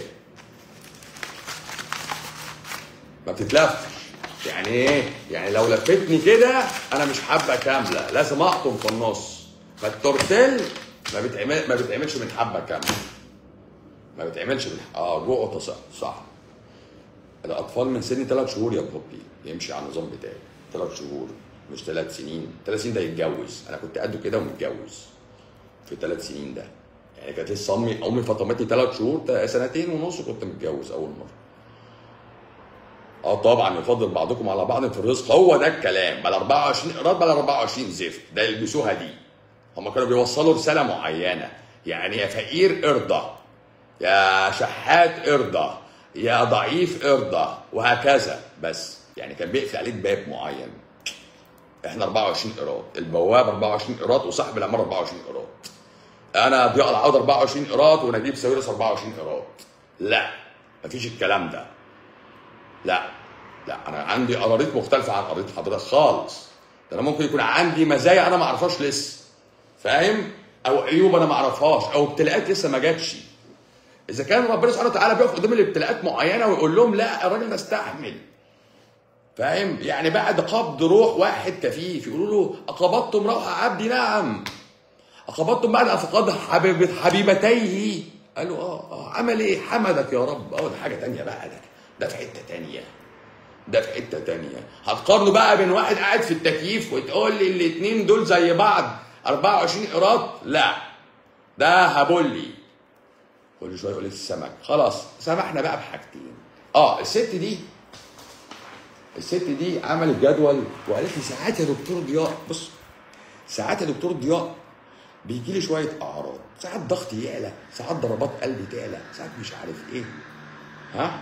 ما بتتلفش يعني ايه يعني لو لفتني كده انا مش حبه كامله لازم اقطم في النص فالتورتيل ما بيتعمل ما بيتعملش من حبه كامله ما بيتعملش من اه جوه صح صح الاطفال من سن ثلاث شهور يا بوبي يمشي على النظام بتاعي ثلاث شهور مش ثلاث سنين ثلاث سنين ده يتجوز انا كنت قده كده ومتجوز في ثلاث سنين ده يعني كانت لسه امي امي فطمتني ثلاث شهور سنتين ونص كنت متجوز اول مره اه طبعا يفضل بعضكم على بعض في الرزق هو ده الكلام بل 24 قراط بل 24 زفت ده يلبسوها دي هم كانوا بيوصلوا رساله معينه يعني يا فقير ارضى يا شحات ارضى يا ضعيف ارضى وهكذا بس يعني كان بيقفل عليك باب معين احنا 24 قراط البواب 24 قراط وصاحب العماره 24 قراط انا ضياء العوض 24 قراط ونجيب ساويرس 24 قراط لا مفيش الكلام ده لا لا انا عندي قراريط مختلفه عن قراريط حضرتك خالص ده انا ممكن يكون عندي مزايا انا ما اعرفهاش لسه فاهم او عيوب انا ما اعرفهاش او ابتلاءات لسه ما جاتش اذا كان ربنا سبحانه وتعالى بيقف قدام الابتلاءات معينه ويقول لهم لا الراجل ده استحمل فاهم يعني بعد قبض روح واحد كفيف يقولوا له اقبضتم روح عبدي نعم اقبضتم بعد افقاد حبيب حبيبتيه قالوا اه اه عمل ايه حمدك يا رب اه ده حاجه تانية بقى ده ده في حته تانية ده في حته تانية هتقارنه بقى بين واحد قاعد في التكييف وتقول لي الاثنين دول زي بعض 24 قيراط لا ده هبولي كل شويه يقول لي السمك خلاص سمحنا بقى بحاجتين اه الست دي الست دي عملت جدول وقالت لي ساعات يا دكتور ضياء بص ساعات يا دكتور ضياء بيجي لي شويه اعراض ساعات ضغطي يعلى ساعات ضربات قلبي تعلى ساعات مش عارف ايه ها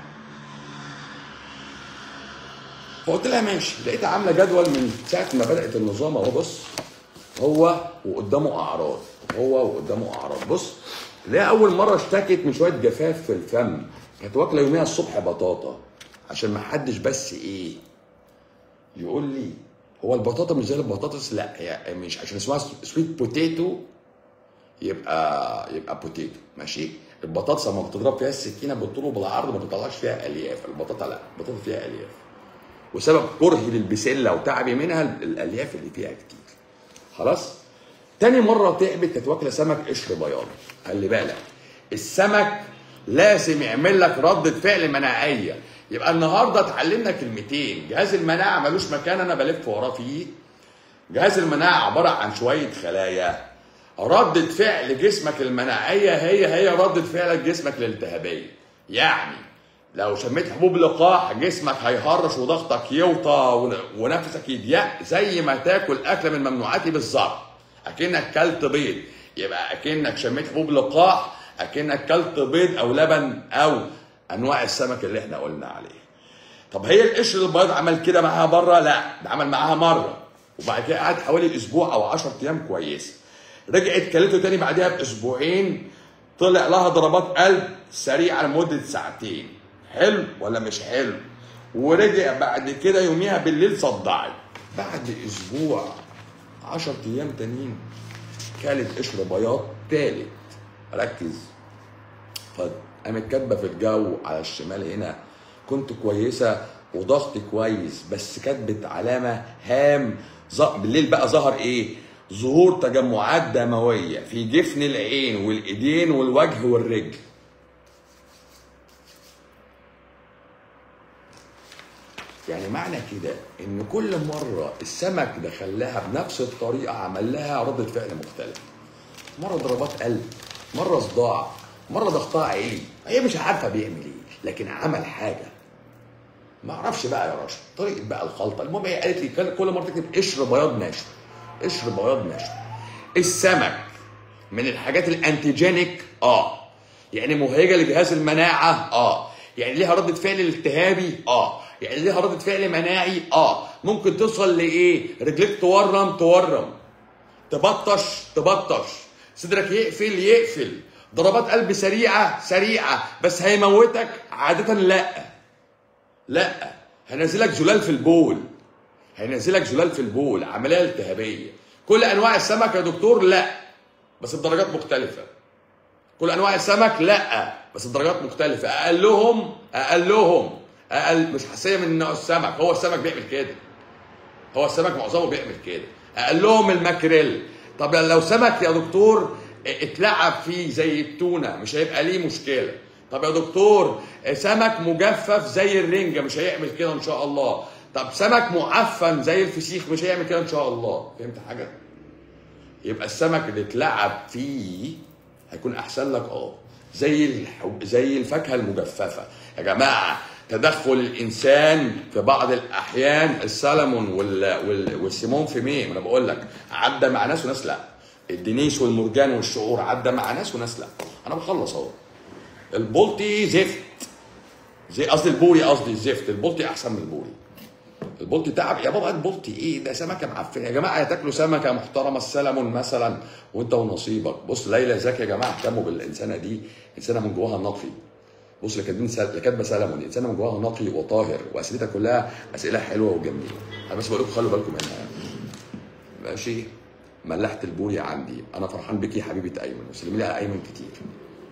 فقلت لها ماشي لقيتها عامله جدول من ساعه ما بدات النظام اهو بص هو وقدامه اعراض هو وقدامه اعراض بص لا اول مره اشتكت من شويه جفاف في الفم كانت واكله يوميها الصبح بطاطا عشان ما حدش بس ايه يقول لي هو البطاطا مش زي البطاطس لا هي مش عشان اسمها سويت بوتيتو يبقى يبقى بوتيتو ماشي البطاطس لما بتضرب فيها السكينه بالطول وبالعرض ما بتطلعش فيها الياف البطاطا لا البطاطا فيها الياف وسبب كرهي للبسله وتعبي منها الالياف اللي فيها كتير خلاص تاني مره تعبت كانت واكله سمك قشر بياض خلي بالك السمك لازم يعمل لك ردة فعل مناعية يبقى النهاردة اتعلمنا كلمتين جهاز المناعة ملوش مكان أنا بلف وراه فيه جهاز المناعة عبارة عن شوية خلايا ردة فعل جسمك المناعية هي هي ردة فعل جسمك الالتهابية يعني لو شميت حبوب لقاح جسمك هيهرش وضغطك يوطى ونفسك يضيق زي ما تاكل أكلة من ممنوعاتي بالظبط أكنك كلت بيض يبقى أكنك شميت حبوب لقاح اكنك كلت بيض او لبن او انواع السمك اللي احنا قلنا عليه طب هي القشر البيض عمل كده معاها بره لا ده عمل معاها مره وبعد كده قعد حوالي اسبوع او 10 ايام كويسه رجعت كلته تاني بعدها باسبوعين طلع لها ضربات قلب سريعه لمده ساعتين حلو ولا مش حلو ورجع بعد كده يوميها بالليل صدعت بعد اسبوع 10 ايام تانيين كانت قشر بياض تالت ركز فقامت كاتبه في الجو على الشمال هنا كنت كويسه وضغطي كويس بس كاتبه علامه هام ظ- بالليل بقى ظهر ايه؟ ظهور تجمعات دمويه في جفن العين والايدين والوجه والرجل يعني معنى كده ان كل مره السمك دخل لها بنفس الطريقه عمل لها رده فعل مختلفه مره ضربات قلب مره صداع مره ضغطها عالي هي مش عارفه بيعمل ايه لكن عمل حاجه ما اعرفش بقى يا رشا طريقه بقى الخلطه المهم هي قالت لي كل- كل مره تكتب قشر بياض ناشف قشر بياض ناشف السمك من الحاجات الانتيجينيك اه يعني مهيجه لجهاز المناعه اه يعني ليها رده فعل التهابي اه يعني ليها رده فعل مناعي اه ممكن توصل لايه رجليك تورم تورم تبطش تبطش صدرك يقفل يقفل ضربات قلب سريعه سريعه بس هيموتك عاده لا لا هنزلك زلال في البول هينزلك زلال في البول عمليه التهابيه كل انواع السمك يا دكتور لا بس بدرجات مختلفه كل انواع السمك لا بس بدرجات مختلفه اقلهم اقلهم اقل مش حساسيه من نوع السمك هو السمك بيعمل كده هو السمك معظمه بيعمل كده اقلهم الماكريل طب لو سمك يا دكتور اتلعب فيه زي التونه مش هيبقى ليه مشكله طب يا دكتور سمك مجفف زي الرنجه مش هيعمل كده ان شاء الله طب سمك معفن زي الفسيخ مش هيعمل كده ان شاء الله فهمت حاجه يبقى السمك اللي اتلعب فيه هيكون احسن لك اه زي الحب زي الفاكهه المجففه يا جماعه تدخل الانسان في بعض الاحيان السلمون وال... وال... والسيمون في مين انا بقول لك عدى مع ناس وناس لا الدنيس والمرجان والشعور عدى مع ناس وناس لا انا بخلص اهو البلطي زفت زي قصدي البوري قصدي الزفت البلطي احسن من البوري البلطي تعب يا بابا البلطي ايه ده سمكه معفنه يا جماعه يا تاكلوا سمكه محترمه السلمون مثلا وانت ونصيبك بص ليلى زكي يا جماعه اهتموا بالانسانه دي انسانه من جواها نقي بص اللي كاتبين سل... اللي كاتبه سلمون انسانه من جواها نقي وطاهر واسئلتها كلها اسئله حلوه وجميله انا بس بقول لكم خلوا بالكم منها ماشي ملحت البوري عندي انا فرحان بيكي يا حبيبه ايمن وسلمي لي على ايمن كتير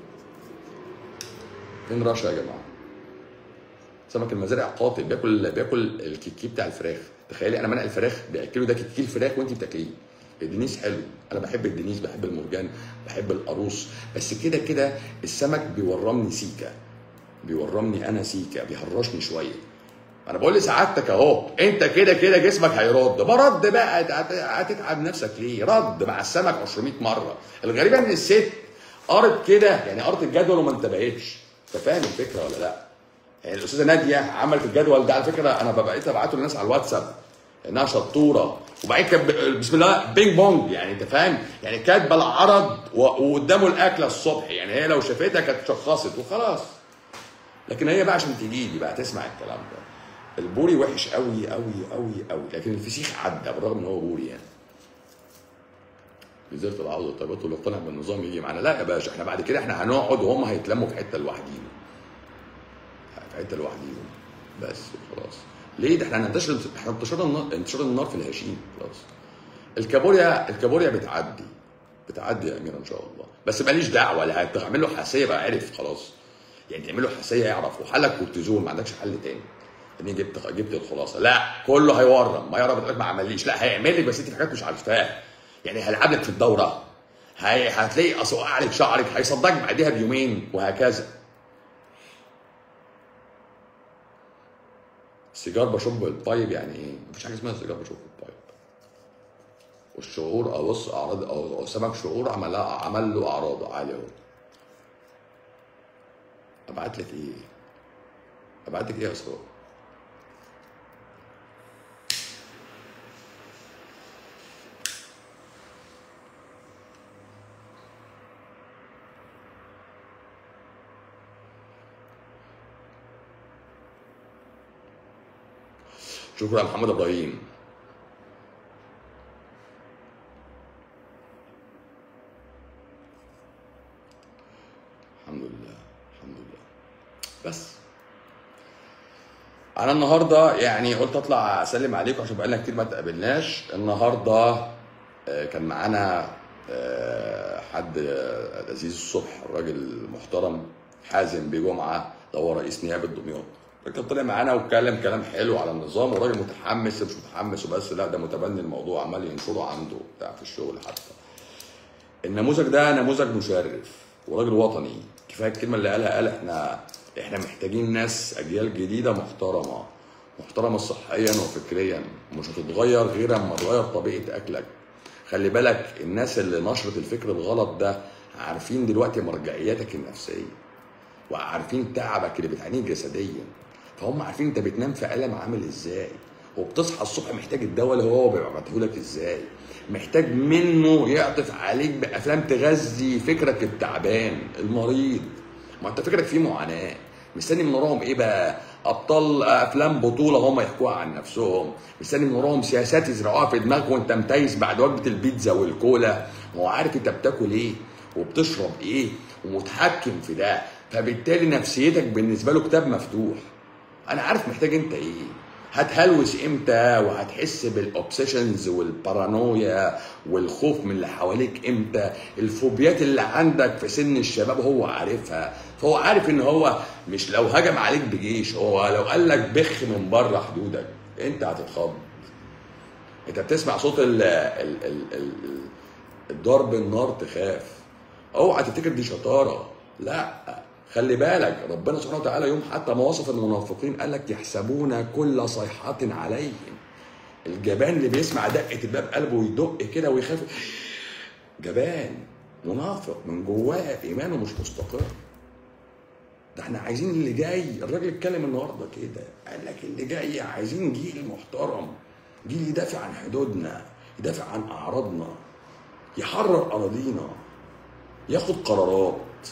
فين رشا يا جماعه سمك المزارع قاتل بياكل بياكل الكيكي بتاع الفراخ تخيلي انا منع الفراخ بياكلوا ده كيكي الفراخ وانت بتاكليه الدنيس حلو انا بحب الدنيس بحب المرجان بحب القاروص بس كده كده السمك بيورمني سيكا بيورمني انا سيكا بيهرشني شويه انا بقول لسعادتك اهو انت كده كده جسمك هيرد ما رد بقى هت- هتتعب نفسك ليه رد مع السمك 200 مره الغريب ان الست قرت كده يعني قرت الجدول وما انتبهتش انت فاهم الفكره ولا لا يعني الاستاذه ناديه عملت الجدول ده على فكره انا بقيت ابعته للناس على الواتساب انها شطوره وبعدين كانت ب- بسم الله بينج بونج يعني انت فاهم يعني كاتبه العرض و- وقدامه الاكله الصبح يعني هي لو شافتها كانت شخصت وخلاص لكن هي بقى عشان تجي لي بقى تسمع الكلام ده البوري وحش قوي قوي قوي قوي لكن الفسيخ عدى بالرغم ان هو بوري يعني وزاره العوض والطيبات واللي اقتنع بالنظام يجي معانا لا يا باشا احنا بعد كده احنا هنقعد وهم هيتلموا في حته لوحديهم في حته لوحديهم بس وخلاص ليه ده احنا هننتشر احنا انتشار النار انتشار النار في الهشيم خلاص الكابوريا الكابوريا بتعدي بتعدي يا امير ان شاء الله بس ماليش دعوه لا هتعمل له حساسيه بقى عرف خلاص يعني تعمل له حساسيه يعرف وحلك كورتيزون ما عندكش حل تاني اني جبت جبت الخلاصه لا كله هيورم ما يعرف ما عمليش لا هيعمل لك بس انت في حاجات مش عارفاها يعني هيلعب لك في الدوره هي هتلاقي اصل وقع لك شعرك هيصدقك بعديها بيومين وهكذا السيجار بشرب البايب يعني ايه؟ مفيش حاجه اسمها سيجار بشرب البايب والشعور ابص اعراض او أو سمك شعور عمل عمل له اعراض عاليه اهو ابعت لك ايه؟ ابعت لك ايه يا اسراء؟ شكرا يا محمد ابراهيم انا النهارده يعني قلت اطلع اسلم عليكم عشان بقالنا كتير ما تقابلناش النهارده آه، كان معانا آه، حد آه، لذيذ الصبح الراجل محترم حازم بجمعه ده هو رئيس نيابه دمياط الراجل طلع معانا واتكلم كلام حلو على النظام والراجل متحمس مش متحمس وبس لا ده متبني الموضوع عمال ينشره عنده بتاع في الشغل حتى النموذج ده نموذج مشرف وراجل وطني كفايه الكلمه اللي قالها قال احنا احنا محتاجين ناس اجيال جديده محترمه محترمه صحيا وفكريا مش هتتغير غير اما تغير طبيعه اكلك خلي بالك الناس اللي نشرت الفكر الغلط ده عارفين دلوقتي مرجعياتك النفسيه وعارفين تعبك اللي بتعانيه جسديا فهم عارفين انت بتنام في الم عامل ازاي وبتصحى الصبح محتاج الدواء اللي هو بيبعته لك ازاي محتاج منه يعطف عليك بافلام تغذي فكرك التعبان المريض ما انت فكرك فيه معاناه مستني من وراهم ايه بقى ابطال افلام بطوله هم يحكوها عن نفسهم مستني من وراهم سياسات يزرعوها في دماغك وانت متيس بعد وجبه البيتزا والكولا ما هو عارف انت بتاكل ايه وبتشرب ايه ومتحكم في ده فبالتالي نفسيتك بالنسبه له كتاب مفتوح انا عارف محتاج انت ايه هتهلوس امتى وهتحس بالاوبسيشنز والبارانويا والخوف من اللي حواليك امتى الفوبيات اللي عندك في سن الشباب هو عارفها فهو عارف ان هو مش لو هجم عليك بجيش هو لو قال لك بخ من بره حدودك انت هتتخض انت بتسمع صوت ال ال ال ال الضرب النار تخاف اوعى تفتكر دي شطاره لا خلي بالك ربنا سبحانه وتعالى يوم حتى ما وصف المنافقين قال لك يحسبون كل صيحة عليهم الجبان اللي بيسمع دقة الباب قلبه يدق كده ويخاف جبان منافق من جواه ايمانه مش مستقر ده احنا عايزين اللي جاي الراجل اتكلم النهارده كده قال لك اللي جاي عايزين جيل محترم جيل يدافع عن حدودنا يدافع عن اعراضنا يحرر اراضينا ياخد قرارات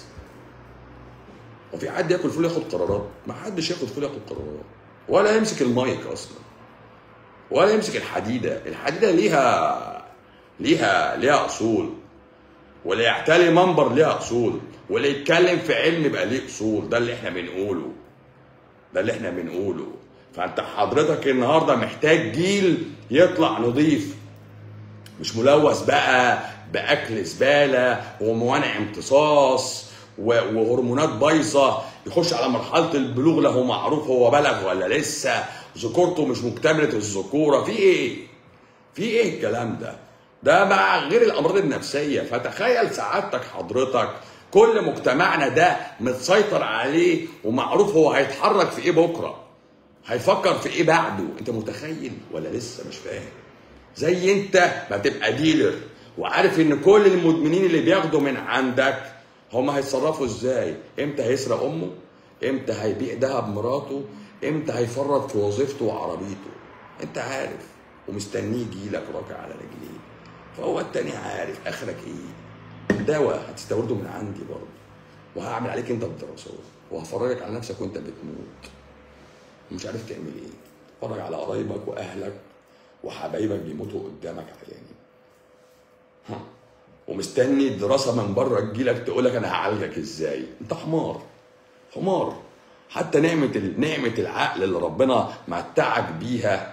وفي حد ياكل فول ياخد قرارات ما حدش ياخد فول ياخد قرارات ولا يمسك المايك اصلا ولا يمسك الحديده الحديده ليها ليها ليها اصول واللي يعتلي منبر ليها اصول واللي يتكلم في علم يبقى ليه اصول ده اللي احنا بنقوله ده اللي احنا بنقوله فانت حضرتك النهارده محتاج جيل يطلع نظيف مش ملوث بقى باكل زباله وموانع امتصاص و- وهرمونات بايظه يخش على مرحله البلوغ له معروف هو بلغ ولا لسه ذكورته مش مكتمله الذكوره في ايه؟ في ايه الكلام ده؟ ده مع غير الامراض النفسيه فتخيل سعادتك حضرتك كل مجتمعنا ده متسيطر عليه ومعروف هو هيتحرك في ايه بكره هيفكر في ايه بعده انت متخيل ولا لسه مش فاهم زي انت ما تبقى ديلر وعارف ان كل المدمنين اللي بياخدوا من عندك هم هيتصرفوا ازاي امتى هيسرق امه امتى هيبيع دهب مراته امتى هيفرط في وظيفته وعربيته انت عارف ومستنيه يجيلك راكع على رجليه فهو التاني عارف اخرك ايه دواء هتستورده من عندي برضه وهعمل عليك انت الدراسات وهفرجك على نفسك وانت بتموت ومش عارف تعمل ايه اتفرج على قرايبك واهلك وحبايبك بيموتوا قدامك عيانين ها ومستني الدراسه من بره تجيلك تقول لك انا هعالجك ازاي انت حمار حمار حتى نعمه ال- نعمه العقل اللي ربنا متعك بيها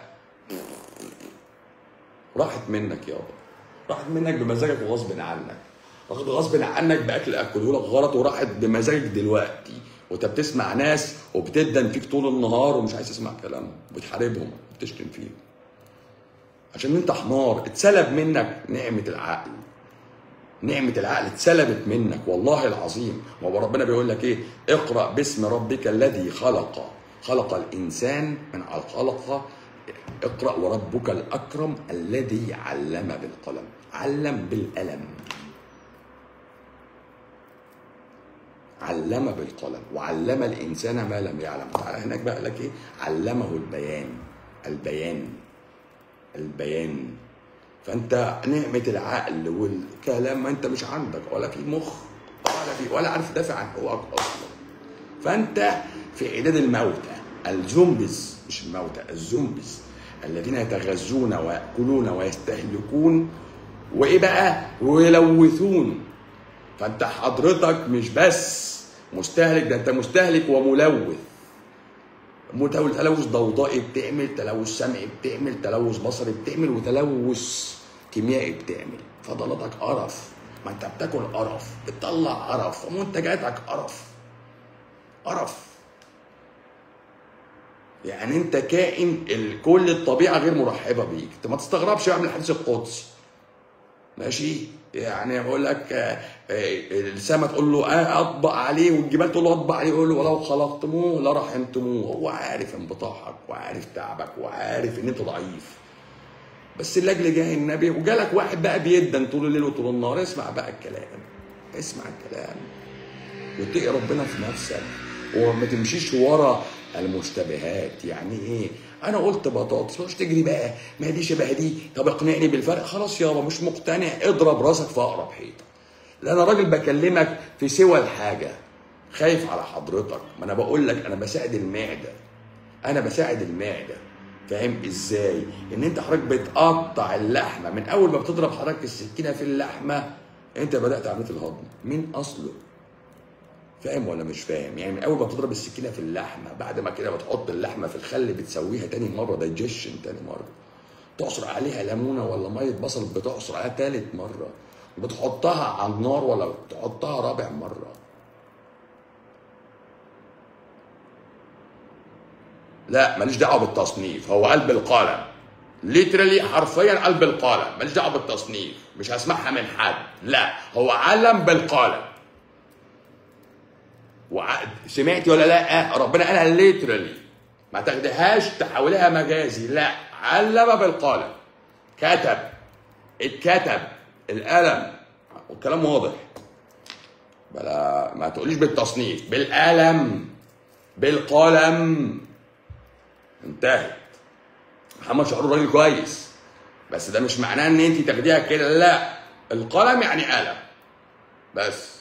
راحت منك يابا راحت منك بمزاجك وغصب عنك راحت غصب عنك باكل اكله لك غلط وراحت بمزاجك دلوقتي وانت بتسمع ناس وبتدن فيك طول النهار ومش عايز تسمع كلامهم وبتحاربهم وبتشتم فيهم عشان انت حمار اتسلب منك نعمه العقل نعمة العقل اتسلبت منك والله العظيم وهو ربنا بيقول لك ايه اقرأ باسم ربك الذي خلق خلق الإنسان من علق اقرأ وربك الأكرم الذي علم بالقلم علم بالقلم علم بالقلم وعلم الإنسان ما لم يعلم تعالى هناك بقى لك ايه علمه البيان البيان البيان فانت نعمه العقل والكلام ما انت مش عندك ولا في مخ ولا في ولا عارف تدافع عن حقوقك اصلا فانت في عداد الموتى الزومبيز مش الموتى الزومبيز الذين يتغذون وياكلون ويستهلكون وايه بقى ويلوثون فانت حضرتك مش بس مستهلك ده انت مستهلك وملوث متلوث تلوث ضوضائي بتعمل تلوث سمعي بتعمل تلوث بصري بتعمل وتلوث كيميائي بتعمل فضلاتك قرف ما انت بتاكل قرف بتطلع قرف ومنتجاتك قرف قرف يعني انت كائن ال- كل الطبيعه غير مرحبه بيك انت ما تستغربش بقى من الحديث القدسي ماشي يعني بقول لك آه، آه، السما تقول له آه اطبق عليه والجبال تقول له اطبق عليه يقول له ولو خلقتموه لرحمتموه هو عارف انبطاحك وعارف تعبك وعارف ان انت ضعيف بس لاجل جاه النبي وجالك واحد بقى بيدن طول الليل وطول النهار اسمع بقى الكلام اسمع الكلام واتقي ربنا في نفسك وما تمشيش ورا المشتبهات يعني ايه انا قلت بطاطس مش تجري بقى ما دي شبه دي طب اقنعني بالفرق خلاص يابا مش مقتنع اضرب راسك في اقرب حيطه لا انا راجل بكلمك في سوى الحاجه خايف على حضرتك ما انا بقول لك انا بساعد المعده انا بساعد المعده فاهم ازاي ان انت حضرتك بتقطع اللحمه من اول ما بتضرب حضرتك السكينه في اللحمه انت بدات عمليه الهضم من اصله فاهم ولا مش فاهم يعني من اول ما بتضرب السكينه في اللحمه بعد ما كده بتحط اللحمه في الخل بتسويها تاني مره دايجيشن تاني مره تعصر عليها ليمونه ولا ميه بصل بتعصر عليها تالت مره بتحطها على النار ولا بتحطها رابع مره لا ماليش دعوه بالتصنيف هو قلب القلم ليترالي حرفيا قلب القلم ماليش دعوه بالتصنيف مش هسمعها من حد لا هو علم بالقلم وع- سمعتي ولا لا ربنا قالها ليترالي ما تاخدهاش تحولها مجازي لا علم بالقلم كتب اتكتب القلم والكلام واضح بلا ما تقوليش بالتصنيف بالقلم بالقلم انتهت محمد شعور راجل كويس بس ده مش معناه ان انت تاخديها كده لا القلم يعني قلم بس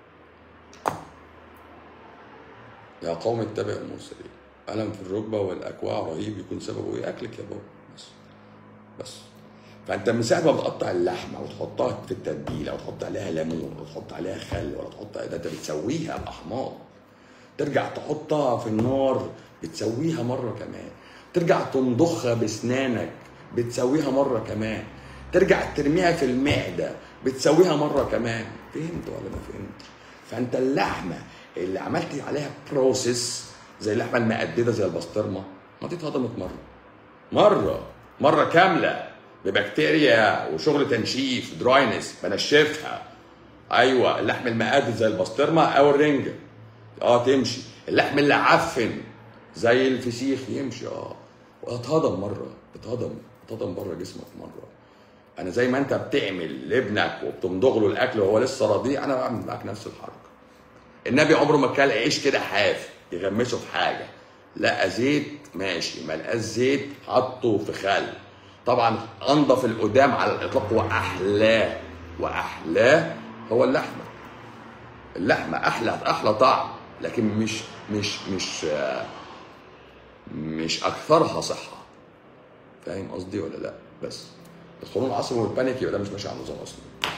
يا قوم اتبعوا المرسلين ألم في الركبة والأكواع رهيب يكون سببه إيه أكلك يا بابا بس بس فأنت من ساعة ما بتقطع اللحمة وتحطها في التتبيلة وتحط عليها ليمون وتحط عليها خل ولا تحط ده أنت بتسويها بأحماض ترجع تحطها في النار بتسويها مرة كمان ترجع تمضخها بسنانك بتسويها مرة كمان ترجع ترميها في المعدة بتسويها مرة كمان فهمت ولا ما فهمت فانت اللحمة اللي عملت عليها بروسيس زي اللحمة المقددة زي البسطرمة ما دي اتهضمت مرة مرة مرة كاملة ببكتيريا وشغل تنشيف دراينس بنشفها ايوه اللحم المقدد زي البسطرمه او الرنجه اه تمشي اللحم اللي عفن زي الفسيخ يمشي اه واتهضم مره اتهضم اتهضم بره جسمك مره انا زي ما انت بتعمل لابنك وبتمضغ له الاكل وهو لسه رضيع انا بعمل معاك نفس الحركه النبي عمره ما كان عيش كده حاف يغمسه في حاجه لقى زيت ماشي ما لقاش زيت حطه في خل طبعا انضف القدام على الاطلاق واحلاه واحلاه هو اللحمه اللحمه احلى احلى طعم لكن مش مش مش آه، مش اكثرها صحه فاهم قصدي ولا لا بس القولون العصبي والبانيك يبقى ده مش ماشي على النظام اصلا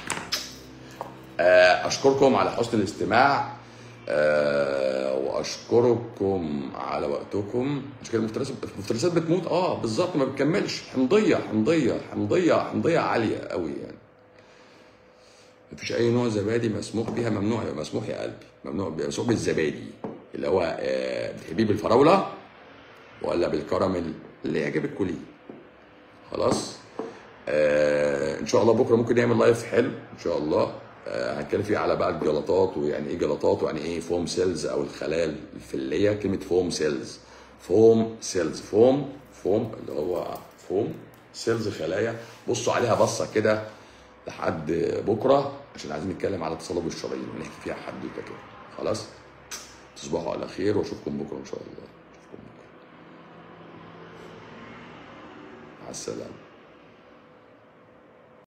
آه، اشكركم على حسن الاستماع آه، واشكركم على وقتكم مش كده المفترسات المفترسات بتموت اه بالظبط ما بتكملش حمضيه حمضيه حمضيه حمضيه عاليه قوي يعني مفيش اي نوع زبادي مسموح بيها ممنوع يبقى مسموح يا قلبي ممنوع بيبقى مسموح بالزبادي اللي هو آه، بتحبيه بالفراوله ولا بالكراميل اللي يعجبك كليه خلاص آه ان شاء الله بكره ممكن نعمل لايف حلو ان شاء الله آه هنتكلم فيه على بقى الجلطات ويعني ايه جلطات ويعني ايه فوم سيلز او الخلايا الفليه كلمه فوم سيلز فوم سيلز فوم فوم اللي هو فوم سيلز خلايا بصوا عليها بصه كده لحد بكره عشان عايزين نتكلم على تصلب الشرايين ونحكي فيها حدوته كده خلاص تصبحوا على خير واشوفكم بكره ان شاء الله اشوفكم بكره مع السلامه